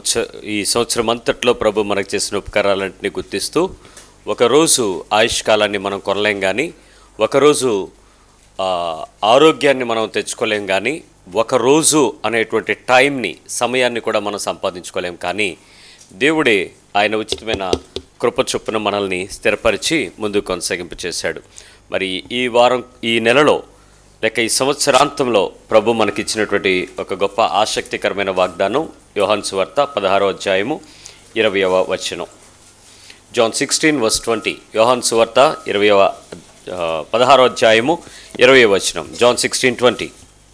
చ- ఈ సంవత్సరం అంతట్లో ప్రభు మనకు చేసిన ఉపకారాలన్నింటినీ గుర్తిస్తూ ఒకరోజు ఆయుష్ కాలాన్ని మనం కొనలేం కానీ ఒకరోజు ఆ, ఆరోగ్యాన్ని మనం తెచ్చుకోలేం కానీ ఒకరోజు అనేటువంటి టైంని సమయాన్ని కూడా మనం సంపాదించుకోలేం కానీ దేవుడే ఆయన ఉచితమైన కృప చొప్పున మనల్ని స్థిరపరిచి ముందుకు కొనసాగింపు చేశాడు మరి ఈ వారం ఈ నెలలో లేక ఈ సంవత్సరాంతంలో ప్రభు మనకిచ్చినటువంటి ఒక గొప్ప ఆసక్తికరమైన వాగ్దానం యోహాన్ సువార్త పదహారో అధ్యాయము ఇరవయవ వచనం జాన్ సిక్స్టీన్ వర్స్ ట్వంటీ యోహాన్ సువార్త ఇరవయవ ఆ, పదహారో అధ్యాయము ఇరవై వచనం జాన్ సిక్స్టీన్ ట్వంటీ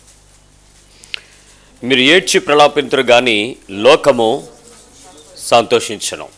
మీరు ఏడ్చి ప్రలాపింతురు కానీ లోకము సంతోషించను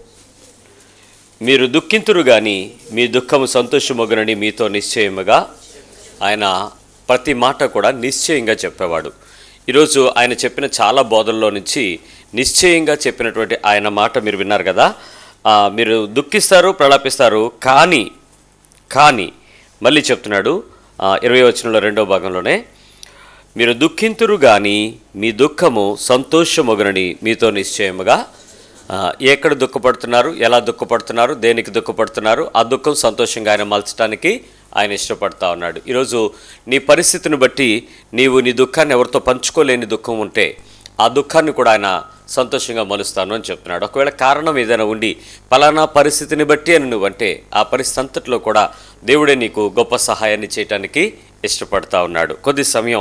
మీరు దుఃఖింతురు కానీ మీ దుఃఖము సంతోషమొగనని మీతో నిశ్చయముగా ఆయన ప్రతి మాట కూడా నిశ్చయంగా చెప్పేవాడు ఈరోజు ఆయన చెప్పిన చాలా బోధల్లో నుంచి నిశ్చయంగా చెప్పినటువంటి ఆయన మాట మీరు విన్నారు కదా ఆ, మీరు దుఃఖిస్తారు ప్రలాపిస్తారు కానీ కానీ మళ్ళీ చెప్తున్నాడు ఆ, ఇరవై వచనంలో రెండో భాగంలోనే మీరు దుఃఖింతురు కానీ మీ దుఃఖము సంతోషమొగనని మీతో నిశ్చయముగా ఆ, ఎక్కడ దుఃఖపడుతున్నారు ఎలా దుఃఖపడుతున్నారు దేనికి దుఃఖపడుతున్నారు ఆ దుఃఖం సంతోషంగా ఆయన మలచడానికి ఆయన ఇష్టపడతా ఉన్నాడు ఈరోజు నీ పరిస్థితిని బట్టి నీవు నీ దుఃఖాన్ని ఎవరితో పంచుకోలేని దుఃఖం ఉంటే ఆ దుఃఖాన్ని కూడా ఆయన సంతోషంగా మలుస్తాను అని చెప్తున్నాడు ఒకవేళ కారణం ఏదైనా ఉండి పలానా పరిస్థితిని బట్టి అని నువ్వంటే ఆ పరిస్థితి అంతట్లో కూడా దేవుడే నీకు గొప్ప సహాయాన్ని చేయటానికి ఇష్టపడతా ఉన్నాడు కొద్ది సమయం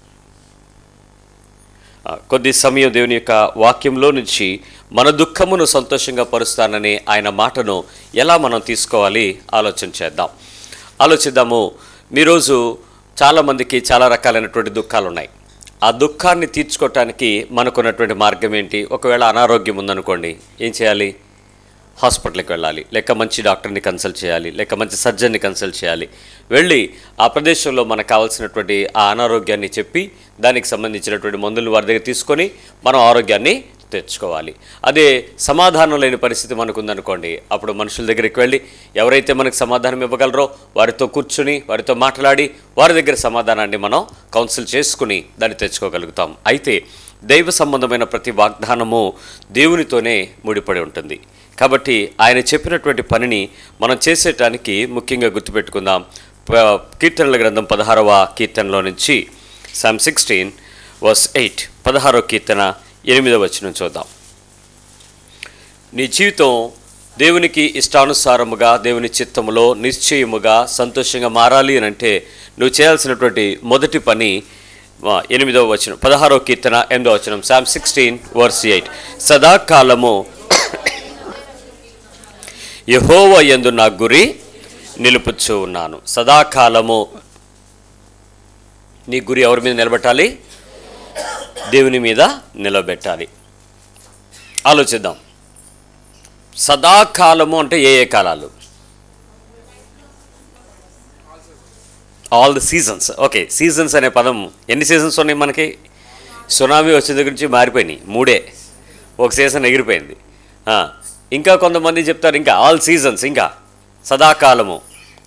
ఆ, కొద్ది సమయం దేవుని యొక్క వాక్యంలో నుంచి మన దుఃఖమును సంతోషంగా పరుస్తాననే ఆయన మాటను ఎలా మనం తీసుకోవాలి ఆలోచన చేద్దాం ఆలోచిద్దాము ఈరోజు చాలామందికి చాలా రకాలైనటువంటి దుఃఖాలు ఉన్నాయి ఆ దుఃఖాన్ని తీర్చుకోవటానికి మనకున్నటువంటి మార్గం ఏంటి ఒకవేళ అనారోగ్యం ఉందనుకోండి ఏం చేయాలి హాస్పిటల్కి వెళ్ళాలి లేక మంచి డాక్టర్ని కన్సల్ట్ చేయాలి లేక మంచి సర్జన్ని కన్సల్ట్ చేయాలి వెళ్ళి ఆ ప్రదేశంలో మనకు కావాల్సినటువంటి ఆ అనారోగ్యాన్ని చెప్పి దానికి సంబంధించినటువంటి మందులు వారి దగ్గర తీసుకొని మనం ఆరోగ్యాన్ని తెచ్చుకోవాలి అదే సమాధానం లేని పరిస్థితి మనకు ఉందనుకోండి అప్పుడు మనుషుల దగ్గరికి వెళ్ళి ఎవరైతే మనకు సమాధానం ఇవ్వగలరో వారితో కూర్చుని వారితో మాట్లాడి వారి దగ్గర సమాధానాన్ని మనం కౌన్సిల్ చేసుకుని దాన్ని తెచ్చుకోగలుగుతాం అయితే దైవ సంబంధమైన ప్రతి వాగ్దానము దేవునితోనే ముడిపడి ఉంటుంది కాబట్టి ఆయన చెప్పినటువంటి పనిని మనం చేసేటానికి ముఖ్యంగా గుర్తుపెట్టుకుందాం ప- కీర్తనల గ్రంథం పదహారవ కీర్తనలో నుంచి సామ్ సిక్స్టీన్ వర్స్ ఎయిట్ పదహారవ కీర్తన ఎనిమిదవ వచనం చూద్దాం నీ జీవితం దేవునికి ఇష్టానుసారముగా దేవుని చిత్తములో నిశ్చయముగా సంతోషంగా మారాలి అని అంటే నువ్వు చేయాల్సినటువంటి మొదటి పని ఆ, ఎనిమిదవ వచనం పదహారవ కీర్తన ఎనిమిదవ వచనం సామ్ సిక్స్టీన్ వర్స్ ఎయిట్ సదాకాలము యహోవ యందు నా గురి నిలుపుచ్చు ఉన్నాను సదాకాలము నీ గురి ఎవరి మీద నిలబెట్టాలి దేవుని మీద నిలబెట్టాలి ఆలోచిద్దాం సదాకాలము అంటే ఏ ఏ కాలాలు all the seasons okay seasons అనే పదం ఎన్ని సీజన్స్ ఉన్నాయి మనకి సునామీ వచ్చిన దగ్గర నుంచి మారిపోయినాయి మూడే ఒక సీజన్ ఎగిరిపోయింది ఆ, ఇంకా కొంతమంది చెప్తారు ఇంకా ఆల్ సీజన్స్ ఇంకా సదాకాలము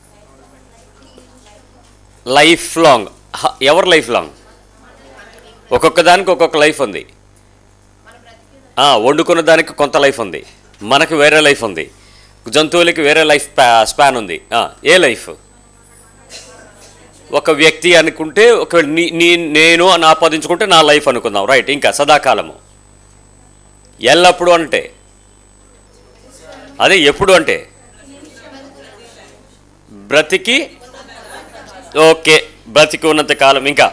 లైఫ్ లాంగ్ హ, ఎవరు లైఫ్ లాంగ్ ఒక్కొక్క దానికి ఒక్కొక్క లైఫ్ ఉంది ఆ, వండుకున్న దానికి కొంత లైఫ్ ఉంది మనకి వేరే లైఫ్ ఉంది జంతువులకి వేరే లైఫ్ స్పా- స్పాన్ ఉంది ఆ, ఏ లైఫ్ ఒక వ్యక్తి అనుకుంటే ఒకవేళ నీ నీ నేను అని ఆపాదించుకుంటే నా లైఫ్ అనుకుందాం రైట్ ఇంకా సదాకాలము ఎల్లప్పుడు అంటే అదే ఎప్పుడు అంటే బ్రతికి ఓకే బ్రతికి ఉన్నంత కాలం ఇంకా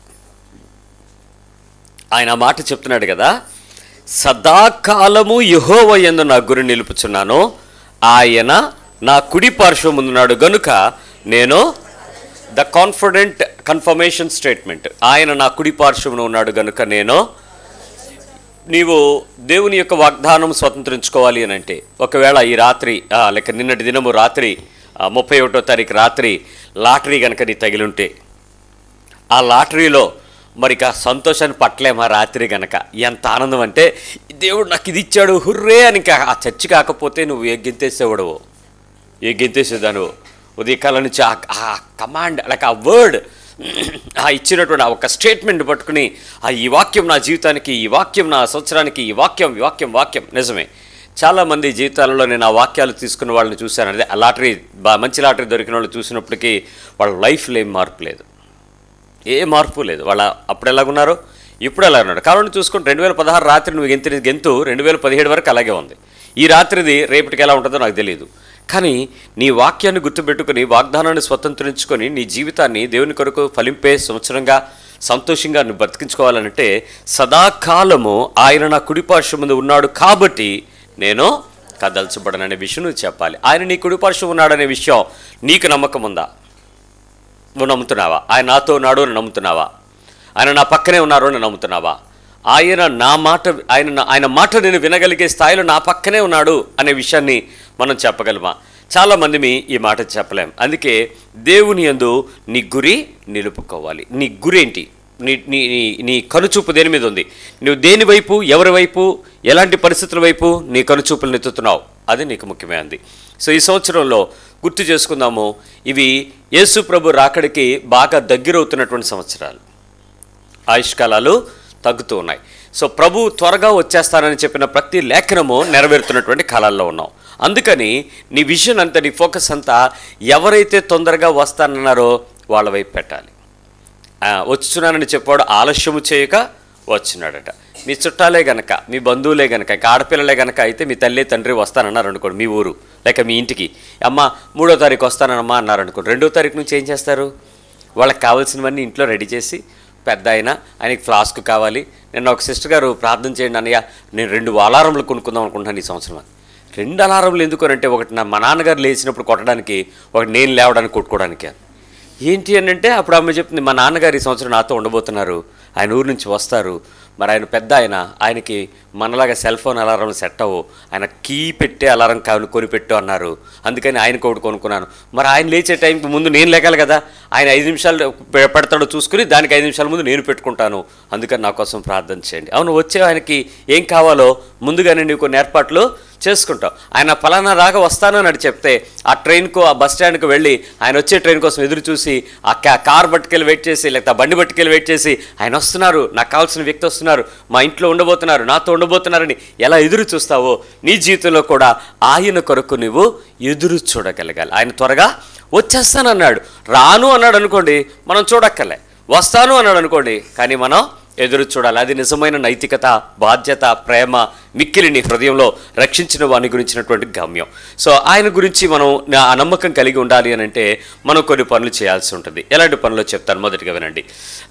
ఆయన ఆ మాట చెప్తున్నాడు కదా సదాకాలము యహోవ యందు నా గురి నిలుపుచున్నాను ఆయన నా కుడి పార్శ్వం ముందున్నాడు గనుక నేను ద కాన్ఫిడెంట్ కన్ఫర్మేషన్ స్టేట్మెంట్ ఆయన నా కుడి పార్శ్వమున ఉన్నాడు గనుక నేను నీవు దేవుని యొక్క వాగ్దానం స్వతంత్రించుకోవాలి అని అంటే ఒకవేళ ఈ రాత్రి ఆ, లేక నిన్నటి దినము రాత్రి ఆ, ముప్పై ఒకటో తారీఖు రాత్రి లాటరీ కనుక నీ తగిలుంటే ఆ లాటరీలో మరి ఇక సంతోషాన్ని పట్టలేమా రాత్రి గనక ఎంత ఆనందం అంటే దేవుడు నాకు ఇది ఇచ్చాడు హుర్రే అని ఇంకా ఆ చర్చి కాకపోతే నువ్వు ఏ గెంతేసేవాడవు ఏ గెంతేసేదాను ఉదయకాలం నుంచి ఆ- ఆ కమాండ్ లైక్ ఆ వర్డ్ ఆ ఇచ్చినటువంటి ఆ ఒక స్టేట్మెంట్ పట్టుకుని ఆ ఈ వాక్యం నా జీవితానికి ఈ వాక్యం నా సంవత్సరానికి ఈ వాక్యం ఈ వాక్యం వాక్యం నిజమే చాలామంది జీవితాలలో నేను ఆ వాక్యాలు తీసుకున్న వాళ్ళని చూశాను అదే ఆ లాటరీ బా మంచి లాటరీ దొరికిన వాళ్ళు చూసినప్పటికీ వాళ్ళ లైఫ్లో ఏం మార్పు లేదు ఏ మార్పు లేదు వాళ్ళ అప్పుడు ఎలాగున్నారో ఇప్పుడు ఎలా ఉన్నాడు కారణం చూసుకుంటే రెండు వేల పదహారు రాత్రి నువ్వు గెంతిన గెంతు రెండు వేల పదిహేడు వరకు అలాగే ఉంది ఈ రాత్రిది రేపటికి ఎలా ఉంటుందో నాకు తెలియదు కానీ నీ వాక్యాన్ని గుర్తుపెట్టుకుని వాగ్దానాన్ని స్వతంత్రించుకొని నీ జీవితాన్ని దేవుని కొరకు ఫలింపే సంవత్సరంగా సంతోషంగా నువ్వు బతికించుకోవాలంటే సదాకాలము ఆయన నా కుడిపార్శ్వం ముందు ఉన్నాడు కాబట్టి నేను కదల్చబడననే విషయం నువ్వు చెప్పాలి ఆయన నీ కుడిపార్శ్వం ఉన్నాడనే విషయం నీకు నమ్మకం ఉందా నువ్వు నమ్ముతున్నావా ఆయన నాతో ఉన్నాడు అని నమ్ముతున్నావా ఆయన నా పక్కనే ఉన్నారు అని నమ్ముతున్నావా ఆయన నా మాట ఆయన నా- ఆయన మాట నేను వినగలిగే స్థాయిలో నా పక్కనే ఉన్నాడు అనే విషయాన్ని మనం చెప్పగలమా చాలామంది మీ ఈ మాట చెప్పలేం అందుకే దేవుని యందు నీ గురి నిలుపుకోవాలి నీ గురి ఏంటి నీ నీ నీ నీ కనుచూపు దేని మీద ఉంది నువ్వు దేని వైపు ఎవరి వైపు ఎలాంటి పరిస్థితుల వైపు నీ కనుచూపులు నెత్తుతున్నావు అది నీకు ముఖ్యమైనది సో ఈ సంవత్సరంలో గుర్తు చేసుకుందాము ఇవి యేసు ప్రభు రాకడికి బాగా దగ్గరవుతున్నటువంటి సంవత్సరాలు ఆయుష్కాలాలు తగ్గుతూ ఉన్నాయి సో ప్రభు త్వరగా వచ్చేస్తానని చెప్పిన ప్రతి లేఖనము నెరవేరుతున్నటువంటి కాలాల్లో ఉన్నాం అందుకని నీ విజన్ అంతా నీ ఫోకస్ అంతా ఎవరైతే తొందరగా వస్తానన్నారో వాళ్ళ వైపు పెట్టాలి ఆ, వచ్చుచున్నానని చెప్పాడు ఆలస్యము చేయక వచ్చినాడట మీ చుట్టాలే గనక మీ బంధువులే గనక ఇక ఆడపిల్లలే గనక అయితే మీ తల్లి తండ్రి వస్తానన్నారు అనుకోండి మీ ఊరు లేక మీ ఇంటికి అమ్మ మూడో తారీఖు వస్తానమ్మా అన్నారు అనుకోండి రెండో తారీఖు నుంచి ఏం చేస్తారు వాళ్ళకి కావాల్సినవన్నీ ఇంట్లో రెడీ చేసి పెద్ద ఆయన ఆయనకి ఫ్లాస్క్ కావాలి నిన్న ఒక సిస్టర్ గారు ప్రార్థన చేయండి అన్నయ్య నేను రెండు అలారంలు కొనుక్కుందాం అనుకుంటున్నాను ఈ సంవత్సరం రెండు అలారంలు ఎందుకు అని అంటే ఒకటి నా మా నాన్నగారు లేచినప్పుడు కొట్టడానికి ఒకటి నేను లేవడానికి కొట్టుకోవడానికి అని. ఏంటి అని అంటే అప్పుడు అమ్మ చెప్తుంది మా నాన్నగారు ఈ సంవత్సరం నాతో ఉండబోతున్నారు ఆయన ఊరు నుంచి వస్తారు మరి ఆయన పెద్ద ఆయన ఆయనకి మనలాగా సెల్ ఫోన్ అలారం సెట్ అవ్వు ఆయన కీ పెట్టే అలారం కావాలి కొనిపెట్టు అన్నారు అందుకని ఆయన ఒకటి కొనుక్కున్నాను మరి ఆయన లేచే టైంకి ముందు నేను లేగాలి కదా ఆయన ఐదు నిమిషాలు పె- పెడతాడో చూసుకుని దానికి ఐదు నిమిషాల ముందు నేను పెట్టుకుంటాను అందుకని నా కోసం ప్రార్థన చేయండి అవును వచ్చే ఆయనకి ఏం కావాలో ముందుగానే నీకు కొన్ని ఏర్పాట్లు చేసుకుంటాం ఆయన ఫలానా రాగా వస్తానని అని చెప్తే ఆ ట్రైన్కు ఆ బస్ స్టాండ్కి వెళ్ళి ఆయన వచ్చే ట్రైన్ కోసం ఎదురు చూసి ఆ కా- కార్ పట్టుకెళ్ళి వెయిట్ చేసి లేకపోతే ఆ బండి పట్టుకెళ్ళి వెయిట్ చేసి ఆయన వస్తున్నారు నాకు కావాల్సిన వ్యక్తి వస్తున్నారు మా ఇంట్లో ఉండబోతున్నారు నాతో ఉండబోతున్నారని ఎలా ఎదురు చూస్తావో నీ జీవితంలో కూడా ఆయన కొరకు నువ్వు ఎదురు చూడగలగాలి ఆయన త్వరగా వచ్చేస్తానన్నాడు రాను అన్నాడు అనుకోండి మనం చూడక్కర్లే వస్తాను అన్నాడు అనుకోండి కానీ మనం ఎదురు చూడాలి అది నిజమైన నైతికత బాధ్యత ప్రేమ మిక్కిలి నీ హృదయంలో రక్షించిన వాని గురించినటువంటి గమ్యం సో ఆయన గురించి మనం నా- ఆ నమ్మకం కలిగి ఉండాలి అని అంటే మనం కొన్ని పనులు చేయాల్సి ఉంటుంది ఎలాంటి పనులు చెప్తాను మొదటిగా వినండి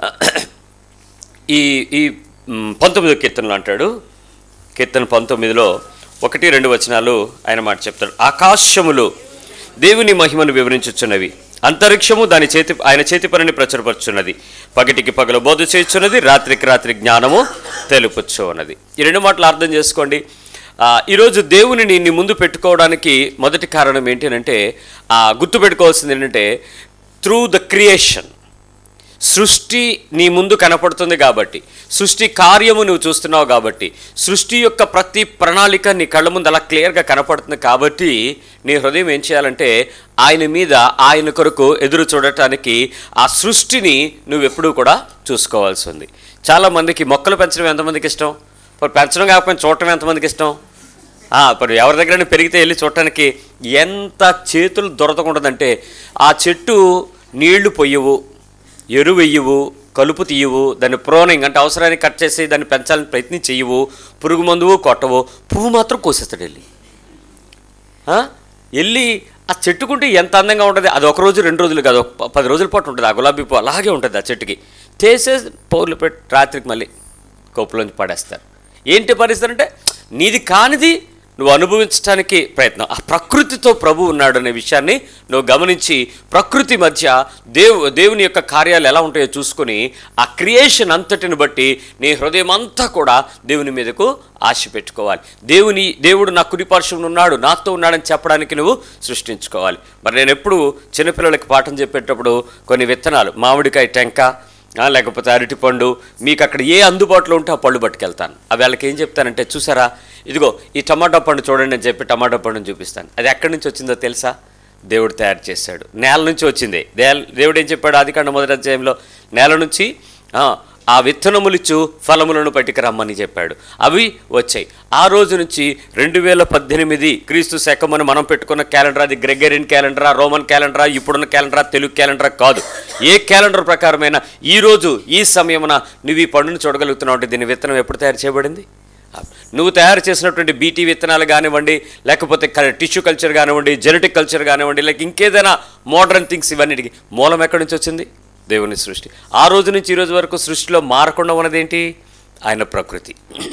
ఈ ఈ మ్, పంతొమ్మిదో కీర్తనలో అంటాడు కీర్తన పంతొమ్మిదిలో ఒకటి రెండు వచనాలు ఆయన మాట చెప్తాడు ఆకాశములు దేవుని మహిమను వివరించుచున్నవి అంతరిక్షము దాని చేతి ఆయన చేతి పనిని ప్రచురపరుచున్నది పగటికి పగలు బోధ చేయుచున్నది రాత్రికి రాత్రి జ్ఞానము తెలుపుచ్చు ఉన్నది ఈ రెండు మాటలు అర్థం చేసుకోండి ఆ, ఈరోజు దేవునిని నీ ముందు పెట్టుకోవడానికి మొదటి కారణం ఏంటి అంటే గుర్తుపెట్టుకోవాల్సింది ఏంటంటే త్రూ ద క్రియేషన్ సృష్టి నీ ముందు కనపడుతుంది కాబట్టి సృష్టి కార్యము నువ్వు చూస్తున్నావు కాబట్టి సృష్టి యొక్క ప్రతి ప్రణాళిక నీ కళ్ళ ముందు అలా క్లియర్గా కనపడుతుంది కాబట్టి నీ హృదయం ఏం చేయాలంటే ఆయన మీద ఆయన కొరకు ఎదురు చూడటానికి ఆ సృష్టిని నువ్వు ఎప్పుడూ కూడా చూసుకోవాల్సి ఉంది చాలామందికి మొక్కలు పెంచడం ఎంతమందికి ఇష్టం మరి పెంచడం కాకపోయినా చూడటం ఎంతమందికి ఇష్టం ఆ, ఇప్పుడు ఎవరి దగ్గర పెరిగితే వెళ్ళి చూడటానికి ఎంత చేతులు దొరకకుంటుందంటే ఆ చెట్టు నీళ్లు పొయ్యవు ఎరువు వెయ్యవు కలుపు తీయవు దాన్ని ప్రోనింగ్ అంటే అవసరానికి కట్ చేసి దాన్ని పెంచాలని ప్రయత్నం చెయ్యవు పురుగు మందువు కొట్టవు పువ్వు మాత్రం కోసేస్తాడు వెళ్ళి ఆ? వెళ్ళి ఆ చెట్టుకుంటే ఎంత అందంగా ఉంటుంది అది ఒక రోజు రెండు రోజులు కాదు ఒక ప- పది రోజుల పాటు ఉంటుంది ఆ గులాబీ పువ్వు అలాగే ఉంటుంది ఆ చెట్టుకి చేసేసి పౌర్లు పెట్టి రాత్రికి మళ్ళీ కొప్పులోంచి పడేస్తారు ఏంటి పరిస్థితి అంటే నీది కానిది నువ్వు అనుభవించడానికి ప్రయత్నం ఆ ప్రకృతితో ప్రభు ఉన్నాడు అనే విషయాన్ని నువ్వు గమనించి ప్రకృతి మధ్య దేవు దేవుని యొక్క కార్యాలు ఎలా ఉంటాయో చూసుకొని ఆ క్రియేషన్ అంతటిని బట్టి నీ హృదయం అంతా కూడా దేవుని మీదకు ఆశ పెట్టుకోవాలి దేవుని దేవుడు నా కుడిపార్శ్వం ఉన్నాడు నాతో ఉన్నాడని చెప్పడానికి నువ్వు సృష్టించుకోవాలి మరి నేను ఎప్పుడు చిన్నపిల్లలకి పాఠం చెప్పేటప్పుడు కొన్ని విత్తనాలు మామిడికాయ టెంక ఆ, లేకపోతే అరటిపండు మీకు అక్కడ ఏ అందుబాటులో ఉంటే ఆ పళ్ళు పట్టుకెళ్తాను అవి వాళ్ళకి ఏం చెప్తానంటే చూసారా ఇదిగో ఈ టమాటా పండు చూడండి అని చెప్పి టమాటా పండుని చూపిస్తాను అది ఎక్కడి నుంచి వచ్చిందో తెలుసా దేవుడు తయారు చేశాడు నేల నుంచి వచ్చింది దే- దేవుడు ఏం చెప్పాడు ఆదికాండ మొదటి అధ్యాయంలో నేల నుంచి ఆ, ఆ విత్తనములిచ్చు ఫలములను పట్టుకు రమ్మని చెప్పాడు అవి వచ్చాయి ఆ రోజు నుంచి రెండు వేల పద్దెనిమిది క్రీస్తు శకమని మనం పెట్టుకున్న క్యాలెండర్ అది గ్రెగరియన్ క్యాలెండరా రోమన్ క్యాలెండరా ఇప్పుడున్న క్యాలెండరా తెలుగు క్యాలెండరా కాదు ఏ క్యాలెండర్ ప్రకారమైన ఈ రోజు ఈ సమయమున నువ్వు ఈ పండును చూడగలుగుతున్నావు అంటే దీని విత్తనం ఎప్పుడు తయారు చేయబడింది నువ్వు తయారు చేసినటువంటి బీటీ విత్తనాలు కానివ్వండి లేకపోతే టిష్యూ కల్చర్ కానివ్వండి జెనెటిక్ కల్చర్ కానివ్వండి లేక ఇంకేదైనా మోడర్న్ థింగ్స్ ఇవన్నిటికి మూలం ఎక్కడి నుంచి వచ్చింది దేవుని సృష్టి ఆ రోజు నుంచి ఈ రోజు వరకు సృష్టిలో మారకుండా ఉన్నదేంటి ఆయన ప్రకృతి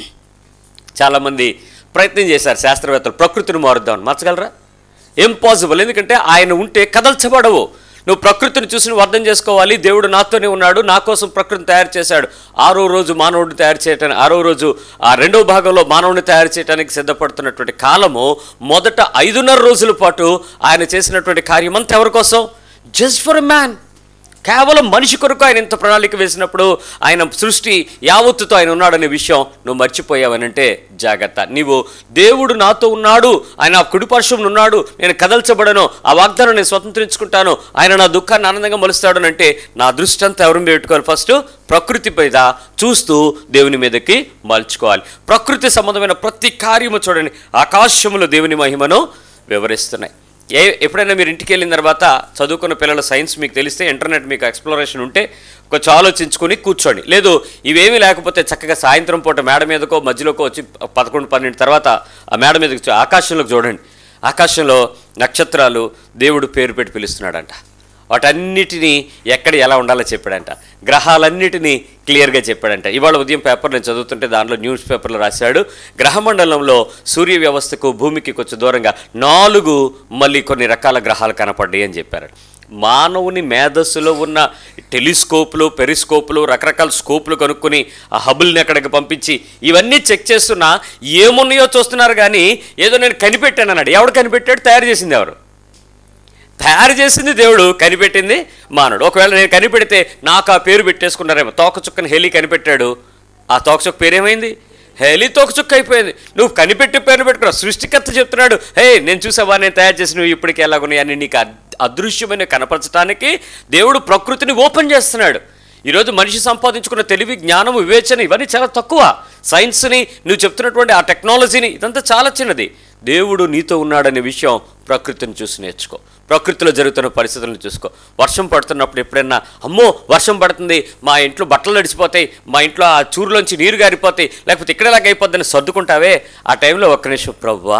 చాలామంది ప్రయత్నం చేశారు శాస్త్రవేత్తలు ప్రకృతిని మారుద్దామని మార్చగలరా ఇంపాసిబుల్ ఎందుకంటే ఆయన ఉంటే కదల్చబడవు నువ్వు ప్రకృతిని చూసి నువ్వు అర్థం చేసుకోవాలి దేవుడు నాతోనే ఉన్నాడు నా కోసం ప్రకృతిని తయారు చేశాడు ఆరో రోజు మానవుడిని తయారు చేయటానికి ఆరో రోజు ఆ రెండవ భాగంలో మానవుడిని తయారు చేయడానికి సిద్ధపడుతున్నటువంటి కాలము మొదట ఐదున్నర రోజుల పాటు ఆయన చేసినటువంటి కార్యం అంతా ఎవరి కోసం జస్ట్ ఫర్ ఎ మ్యాన్ కేవలం మనిషి కొరకు ఆయన ఇంత ప్రణాళిక వేసినప్పుడు ఆయన సృష్టి యావత్తుతో ఆయన ఉన్నాడనే విషయం నువ్వు మర్చిపోయావనంటే జాగ్రత్త నీవు దేవుడు నాతో ఉన్నాడు ఆయన ఆ కుడిపార్శ్వం ఉన్నాడు నేను కదల్చబడను ఆ వాగ్దానం నేను స్వతంత్రించుకుంటాను ఆయన నా దుఃఖాన్ని ఆనందంగా మలుస్తాడు అంటే నా దృష్టి అంతా ఎవరిని పెట్టుకోవాలి ఫస్ట్ ప్రకృతి మీద చూస్తూ దేవుని మీదకి మలుచుకోవాలి ప్రకృతి సంబంధమైన ప్రతి కార్యము చూడండి ఆకాశములో దేవుని మహిమను వివరిస్తున్నాయి ఏ ఎప్పుడైనా మీరు ఇంటికి వెళ్ళిన తర్వాత చదువుకున్న పిల్లల సైన్స్ మీకు తెలిస్తే ఇంటర్నెట్ మీకు ఎక్స్ప్లోరేషన్ ఉంటే కొంచెం ఆలోచించుకొని కూర్చోండి లేదు ఇవేమీ లేకపోతే చక్కగా సాయంత్రం పూట మేడ మీదకో మధ్యలోకో వచ్చి పదకొండు పన్నెండు తర్వాత ఆ మేడ మీదకి చూ- ఆకాశంలోకి చూడండి ఆకాశంలో నక్షత్రాలు దేవుడు పేరు పెట్టి పిలుస్తున్నాడంట వాటన్నిటినీ ఎక్కడ ఎలా ఉండాలో చెప్పాడంట గ్రహాలన్నిటినీ క్లియర్గా చెప్పాడంట ఇవాళ ఉదయం పేపర్ నేను చదువుతుంటే దాంట్లో న్యూస్ పేపర్లో రాశాడు గ్రహమండలంలో సూర్య వ్యవస్థకు భూమికి కొంచెం దూరంగా నాలుగు మళ్ళీ కొన్ని రకాల గ్రహాలు కనపడ్డాయి అని చెప్పారు మానవుని మేధస్సులో ఉన్న టెలిస్కోపులు పెరిస్కోపులు రకరకాల స్కోపులు కనుక్కొని ఆ హబుల్ని అక్కడికి పంపించి ఇవన్నీ చెక్ చేస్తున్నా ఏమున్నాయో చూస్తున్నారు కానీ ఏదో నేను కనిపెట్టాను అన్నాడు ఎవడు కనిపెట్టాడు తయారు చేసింది ఎవరు తయారు చేసింది దేవుడు కనిపెట్టింది మానవుడు ఒకవేళ నేను కనిపెడితే నాకు ఆ పేరు పెట్టేసుకున్నారేమో తోకచుక్కని హెలి కనిపెట్టాడు ఆ తోకచుక్క పేరేమైంది హెలి తోకచుక్క అయిపోయింది నువ్వు కనిపెట్టి పేరు పెట్టుకున్నావు సృష్టికర్త చెప్తున్నాడు హే నేను చూసావా నేను తయారు చేసి నువ్వు ఇప్పటికి ఎలాగున్నాయి అని నీకు అద్- అదృశ్యమైన కనపరచడానికి దేవుడు ప్రకృతిని ఓపెన్ చేస్తున్నాడు ఈరోజు మనిషి సంపాదించుకున్న తెలివి జ్ఞానం వివేచన ఇవన్నీ చాలా తక్కువ సైన్స్ని నువ్వు చెప్తున్నటువంటి ఆ టెక్నాలజీని ఇదంతా చాలా చిన్నది దేవుడు నీతో ఉన్నాడనే విషయం ప్రకృతిని చూసి నేర్చుకో ప్రకృతిలో జరుగుతున్న పరిస్థితులను చూసుకో వర్షం పడుతున్నప్పుడు ఎప్పుడైనా అమ్మో వర్షం పడుతుంది మా ఇంట్లో బట్టలు నడిచిపోతాయి మా ఇంట్లో ఆ చూరులోంచి నీరు గారిపోతాయి లేకపోతే ఇక్కడలాగా అయిపోద్దని సర్దుకుంటావే ఆ టైంలో ఒక్క నిమిషం ప్రభువా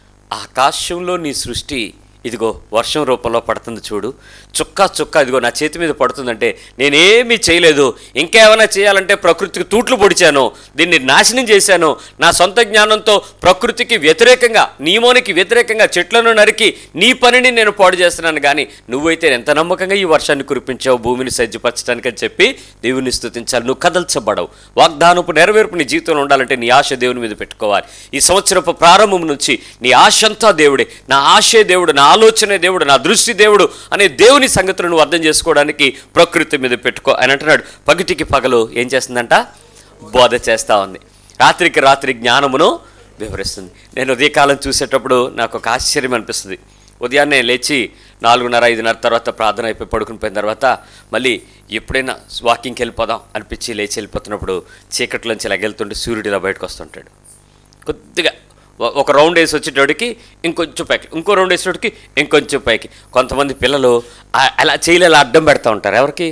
ఆకాశంలో నీ సృష్టి ఇదిగో వర్షం రూపంలో పడుతుంది చూడు చుక్క చుక్క ఇదిగో నా చేతి మీద పడుతుందంటే నేనేమీ చేయలేదు ఇంకేమైనా చేయాలంటే ప్రకృతికి తూట్లు పొడిచాను దీన్ని నాశనం చేశాను నా సొంత జ్ఞానంతో ప్రకృతికి వ్యతిరేకంగా నియమానికి వ్యతిరేకంగా చెట్లను నరికి నీ పనిని నేను పాడు చేస్తున్నాను కానీ నువ్వైతే ఎంత నమ్మకంగా ఈ వర్షాన్ని కురిపించావు భూమిని సజ్జపరచడానికి అని చెప్పి దేవుని స్తుతించాలి నువ్వు కదల్చబడవు వాగ్దానపు నెరవేర్పు నీ జీవితంలో ఉండాలంటే నీ ఆశ దేవుని మీద పెట్టుకోవాలి ఈ సంవత్సరపు ప్రారంభం నుంచి నీ ఆశ అంతా దేవుడే నా ఆశే దేవుడు నా ఆలోచనే దేవుడు నా దృష్టి దేవుడు అనే దేవుని సంగతులను నువ్వు అర్థం చేసుకోవడానికి ప్రకృతి మీద పెట్టుకో అని అంటున్నాడు పగటికి పగలు ఏం చేస్తుందంట బోధ చేస్తా ఉంది రాత్రికి రాత్రి జ్ఞానమును వివరిస్తుంది నేను ఉదయకాలం చూసేటప్పుడు నాకు ఒక ఆశ్చర్యం అనిపిస్తుంది ఉదయాన్నే లేచి నాలుగున్నర ఐదున్నర తర్వాత ప్రార్థన అయిపోయి పడుకుని పోయిన తర్వాత మళ్ళీ ఎప్పుడైనా వాకింగ్కి వెళ్ళిపోదాం అనిపించి లేచి వెళ్ళిపోతున్నప్పుడు చీకట్లోంచి ఇలా వెళ్తుంటే సూర్యుడు ఇలా బయటకు వస్తుంటాడు కొద్దిగా ఒ- ఒక రౌండ్ వేసి వచ్చేటోడికి ఇంకొంచెం పైకి ఇంకో రౌండ్ వేసేటోడికి ఇంకొంచెం పైకి కొంతమంది పిల్లలు ఆ- అలా చేయలే అలా అడ్డం పెడతా ఉంటారు ఎవరికి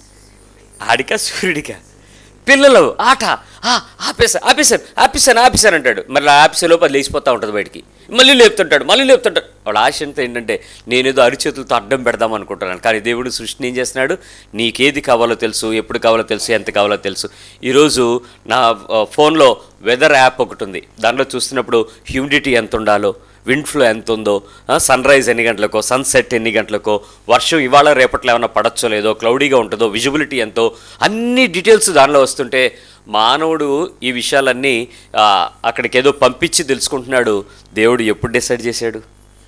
ఆడికా సూర్యుడికా పిల్లలు ఆట ఆ, ఆపేసా ఆపేసాను ఆపేసాను ఆపేసాను అంటాడు మళ్ళీ ఆపేసే లోపు అది లేచిపోతూ ఉంటుంది బయటికి మళ్ళీ లేపుతుంటాడు మళ్ళీ లేపుతుంటాడు వాడు ఆశ అంతా ఏంటంటే నేనేదో అరిచేతులతో అడ్డం పెడదాం అనుకుంటున్నాను కానీ దేవుడు సృష్టిని ఏం చేస్తున్నాడు నీకేది కావాలో తెలుసు ఎప్పుడు కావాలో తెలుసు ఎంత కావాలో తెలుసు ఈరోజు నా ఆ, ఫోన్లో వెదర్ యాప్ ఒకటి ఉంది దాంట్లో చూస్తున్నప్పుడు హ్యూమిడిటీ ఎంత ఉండాలో విండ్ ఫ్లో ఎంత ఉందో సన్ రైజ్ ఎన్ని గంటలకో సన్సెట్ ఎన్ని గంటలకో వర్షం ఇవాళ రేపట్లో ఏమైనా పడచ్చో లేదో క్లౌడీగా ఉంటుందో విజిబిలిటీ ఎంతో అన్ని డీటెయిల్స్ దానిలో వస్తుంటే మానవుడు ఈ విషయాలన్నీ ఆ, అక్కడికి ఏదో పంపించి తెలుసుకుంటున్నాడు దేవుడు ఎప్పుడు డిసైడ్ చేశాడు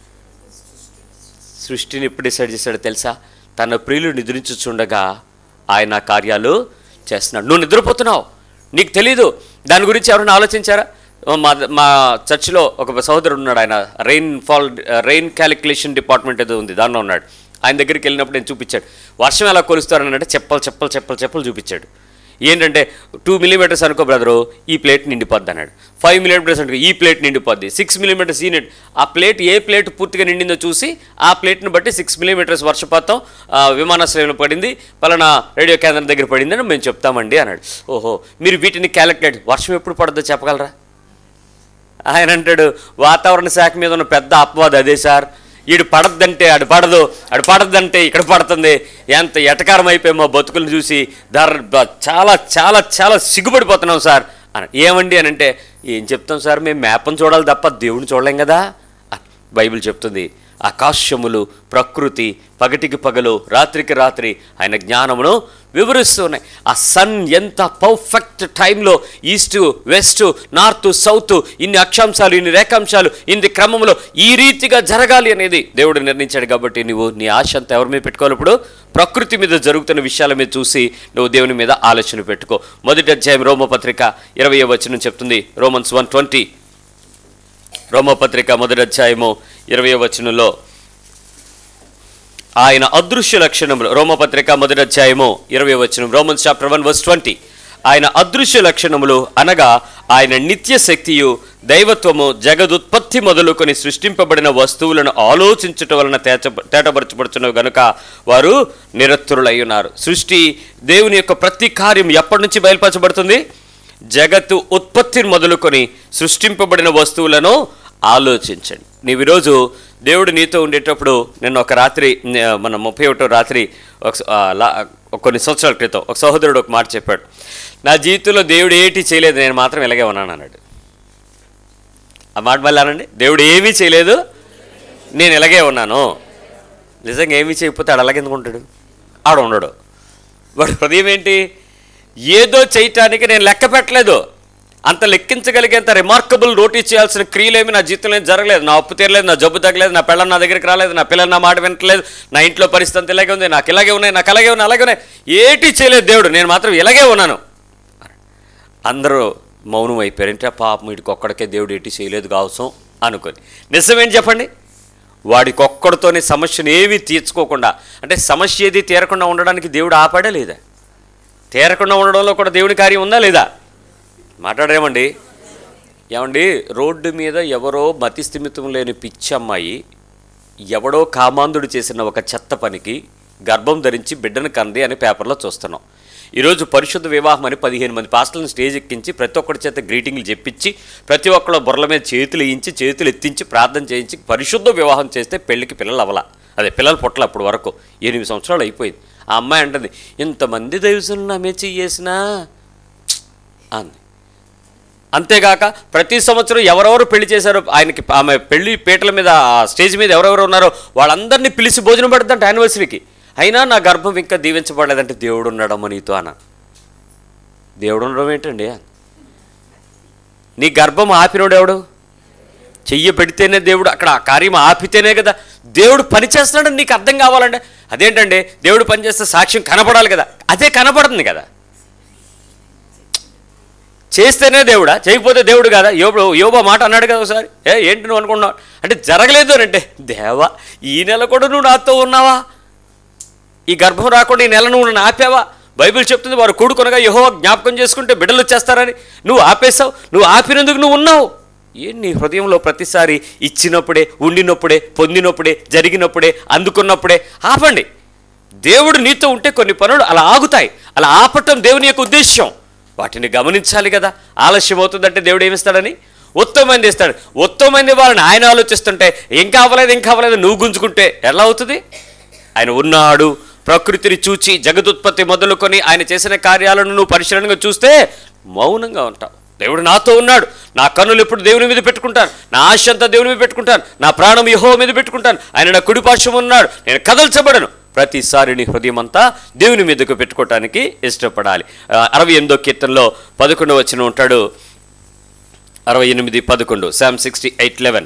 సృష్టిని ఎప్పుడు డిసైడ్ చేశాడో తెలుసా తన ప్రియులు నిద్రించుచుండగా ఆయన ఆ కార్యాలు చేస్తున్నాడు నువ్వు నిద్రపోతున్నావు నీకు తెలీదు దాని గురించి ఎవరైనా ఆలోచించారా మా మా చర్చిలో ఒక సహోదరుడు ఉన్నాడు ఆయన rainfall rain calculation department ఏదో ఉంది దానిలో ఉన్నాడు ఆయన దగ్గరికి వెళ్ళినప్పుడు నేను చూపించాడు వర్షం ఎలా కొలుస్తారని అంటే చెప్పలు చెప్పలు చెప్పలు చెప్పలు చూపించాడు ఏంటంటే టూ మిలీమీటర్స్ అనుకో బ్రదరు ఈ ప్లేట్ నిండిపోద్ది అన్నాడు ఫైవ్ మిలీమీటర్స్ అనుకో ఈ ప్లేట్ నిండిపోద్ది సిక్స్ మిలీమీటర్స్ ఈ నిండి ఆ ప్లేట్ ఏ ప్లేట్ పూర్తిగా నిండిందో చూసి ఆ ప్లేట్ని బట్టి సిక్స్ మిలీమీటర్స్ వర్షపాతం ఆ, విమానాశ్రయంలో పడింది పలానా రేడియో కేంద్రం దగ్గర పడింది అని మేము చెప్తామండి అన్నాడు ఓహో మీరు వీటిని క్యాలిక్యులేట్ వర్షం ఎప్పుడు పడుతుందో చెప్పగలరా ఆయన అంటాడు వాతావరణ శాఖ మీద ఉన్న పెద్ద అపవాదం అదే సార్ ఈడు పడద్దంటే ఆడు పడదు ఆడు పడద్దంటే ఇక్కడ పడుతుంది ఎంత ఎటకారం అయిపోయి మా బతుకులను చూసి ధర బ- చాలా చాలా చాలా సిగ్గుపడిపోతున్నాం సార్ అని ఏమండి అని అంటే ఏం చెప్తాం సార్ మేము మేపను చూడాలి తప్ప దేవుడిని చూడలేం కదా అని బైబిల్ చెప్తుంది ఆకాశములు ప్రకృతి పగటికి పగలు రాత్రికి రాత్రి ఆయన జ్ఞానమును వివరిస్తున్నాయి ఆ సన్ ఎంత పర్ఫెక్ట్ టైంలో ఈస్ట్ వెస్ట్ నార్త్ సౌత్ ఇన్ని అక్షాంశాలు ఇన్ని రేఖాంశాలు ఇన్ని క్రమంలో ఈ రీతిగా జరగాలి అనేది దేవుడు నిర్ణయించాడు కాబట్టి నువ్వు నీ ఆశ అంతా ఎవరి మీద పెట్టుకోవాలి ఇప్పుడు ప్రకృతి మీద జరుగుతున్న విషయాల మీద చూసి నువ్వు దేవుని మీద ఆలోచన పెట్టుకో మొదటి అధ్యాయం రోమపత్రిక ఇరవై వచనం చెప్తుంది రోమన్స్ వన్ ట్వంటీ రోమపత్రిక మొదటి అధ్యాయము ఇరవై వచనంలో ఆయన అదృశ్య లక్షణములు రోమపత్రిక మొదటి అధ్యాయము ఇరవై వచనం Romans chapter one verse twenty ఆయన అదృశ్య లక్షణములు అనగా ఆయన నిత్య శక్తియు దైవత్వము జగదుత్పత్తి మొదలుకొని సృష్టింపబడిన వస్తువులను ఆలోచించటం వలన తేచ తేటపరచబడుతున్నవి గనుక వారు నిరత్తులై ఉన్నారు సృష్టి దేవుని యొక్క ప్రతి కార్యం ఎప్పటి నుంచి బయలుపరచబడుతుంది జగత్తు ఉత్పత్తిని మొదలుకొని సృష్టింపబడిన వస్తువులను ఆలోచించండి నీవు ఈరోజు దేవుడు నీతో ఉండేటప్పుడు నిన్న ఒక రాత్రి నే- మన ముప్పై ఒకటో రాత్రి ఒక స- ఆ, లా- కొన్ని సంవత్సరాల క్రితం ఒక సహోదరుడు ఒక మాట చెప్పాడు నా జీవితంలో దేవుడు ఏటి చేయలేదు నేను మాత్రం ఇలాగే ఉన్నాను అన్నాడు ఆ మాట మళ్ళీ అనండి దేవుడు ఏమీ చేయలేదు నేను ఇలాగే ఉన్నాను నిజంగా ఏమీ చేయకపోతే ఆడు అలాగే ఎందుకు ఉంటాడు ఆడ ఉండడు వాడు హృదయం ఏంటి ఏదో చేయటానికి నేను లెక్క పెట్టలేదు అంత లెక్కించగలిగేంత రిమార్కబుల్ రోటీ చేయాల్సిన క్రియలేమి నా జీవితంలో ఏం జరగలేదు నా అప్పు తీరలేదు నా జబ్బు తగ్గలేదు నా పిల్లలు నా దగ్గరికి రాలేదు నా పిల్లలు నా మాట వినట్లేదు నా ఇంట్లో పరిస్థితి అంతా ఇలాగే ఉంది నాకు ఇలాగే ఉన్నాయి నాకు అలాగే ఉన్నాయి అలాగే ఉన్నాయి ఏటి చేయలేదు దేవుడు నేను మాత్రం ఇలాగే ఉన్నాను అందరూ మౌనం అయిపోయారు అంటే పాపం వీడికి ఒక్కడికే దేవుడు ఎట్టి చేయలేదు కావసం అనుకొని నిజమేంటి చెప్పండి వాడికి ఒక్కడితోనే సమస్యను ఏమీ తీర్చుకోకుండా అంటే సమస్య ఏది తీరకుండా ఉండడానికి దేవుడు ఆపాడా లేదా తీరకుండా ఉండడంలో కూడా దేవుని కార్యం ఉందా లేదా మాట్లాడరేమండి ఏమండి రోడ్డు మీద ఎవరో మతి స్థిమితం లేని పిచ్చి అమ్మాయి ఎవడో కామాంధుడు చేసిన ఒక చెత్త పనికి గర్భం ధరించి బిడ్డను కంది అని పేపర్లో చూస్తున్నాం ఈరోజు పరిశుద్ధ వివాహం అని పదిహేను మంది పాస్టర్లను స్టేజ్ ఎక్కించి ప్రతి ఒక్కరి చేత గ్రీటింగ్లు చెప్పించి ప్రతి ఒక్కళ్ళ బుర్రల మీద చేతులు వేయించి చేతులు ఎత్తించి ప్రార్థన చేయించి పరిశుద్ధ వివాహం చేస్తే పెళ్ళికి పిల్లలు అవ్వాల అదే పిల్లలు పుట్టల అప్పుడు వరకు ఎనిమిది సంవత్సరాలు అయిపోయింది ఆ అమ్మాయి అంటుంది ఇంతమంది దైవజనులు నా మీద చెయ్యేసినా అంది అంతేగాక ప్రతి సంవత్సరం ఎవరెవరు పెళ్లి చేశారో ఆయనకి ఆమె పెళ్లి పీటల మీద ఆ స్టేజ్ మీద ఎవరెవరు ఉన్నారో వాళ్ళందరినీ పిలిచి భోజనం పెడతాంట యానివర్సరీకి అయినా నా గర్భం ఇంకా దీవించబడలేదంటే దేవుడు ఉన్నాడమ్మ నీతో అన్న దేవుడు ఉండడం ఏంటండి నీ గర్భం ఆపినోడు ఎవడు చెయ్యి పెడితేనే దేవుడు అక్కడ ఆ కార్యం ఆపితేనే కదా దేవుడు పని చేస్తున్నాడని నీకు అర్థం కావాలంటే అదేంటండి దేవుడు పని చేస్తే సాక్ష్యం కనపడాలి కదా అదే కనపడుతుంది కదా చేస్తేనే దేవుడా చేయకపోతే దేవుడు కదా యోబు యోబా మాట అన్నాడు కదా ఒకసారి ఏ ఏంటి నువ్వు అనుకున్నావు అంటే జరగలేదు అని అంటే దేవా ఈ నెల కూడా నువ్వు నాతో ఉన్నావా ఈ గర్భం రాకుండా ఈ నెల నువ్వు నన్ను ఆపావా బైబిల్ చెప్తుంది వారు కూడుకొనగా యహో జ్ఞాపకం చేసుకుంటే బిడ్డలు వచ్చేస్తారని నువ్వు ఆపేశావు నువ్వు ఆపినందుకు నువ్వు ఉన్నావు ఏం నీ హృదయంలో ప్రతిసారి ఇచ్చినప్పుడే ఉండినప్పుడే పొందినప్పుడే జరిగినప్పుడే అందుకున్నప్పుడే ఆపండి దేవుడు నీతో ఉంటే కొన్ని పనులు అలా ఆగుతాయి అలా ఆపటం దేవుని యొక్క ఉద్దేశం వాటిని గమనించాలి కదా ఆలస్యం అవుతుందంటే దేవుడు ఏమిస్తాడని ఉత్తమమైనది ఇస్తాడు ఉత్తమమైనది వాళ్ళని ఆయన ఆలోచిస్తుంటే ఇంకా అవ్వలేదు ఇంకా అవ్వలేదు నువ్వు గుంజుకుంటే ఎలా అవుతుంది ఆయన ఉన్నాడు ప్రకృతిని చూచి జగదుత్పత్తి మొదలుకొని ఆయన చేసిన కార్యాలను నువ్వు పరిశీలనగా చూస్తే మౌనంగా ఉంటావు దేవుడు నాతో ఉన్నాడు నా కన్నులు ఎప్పుడు దేవుని మీద పెట్టుకుంటాను నా ఆశ అంతా దేవుని మీద పెట్టుకుంటాను నా ప్రాణం యహో మీద పెట్టుకుంటాను ఆయన నా కుడి పార్శ్వం ఉన్నాడు నేను కదల్చబడను ప్రతిసారి నీ హృదయం అంతా దేవుని మీదకు పెట్టుకోవటానికి ఇష్టపడాలి ఆ, అరవై ఎనిమిదో కీర్తనలో పదకొండు వచ్చిన ఉంటాడు అరవై ఎనిమిది పదకొండు శామ్ సిక్స్టీ ఎయిట్ లెవెన్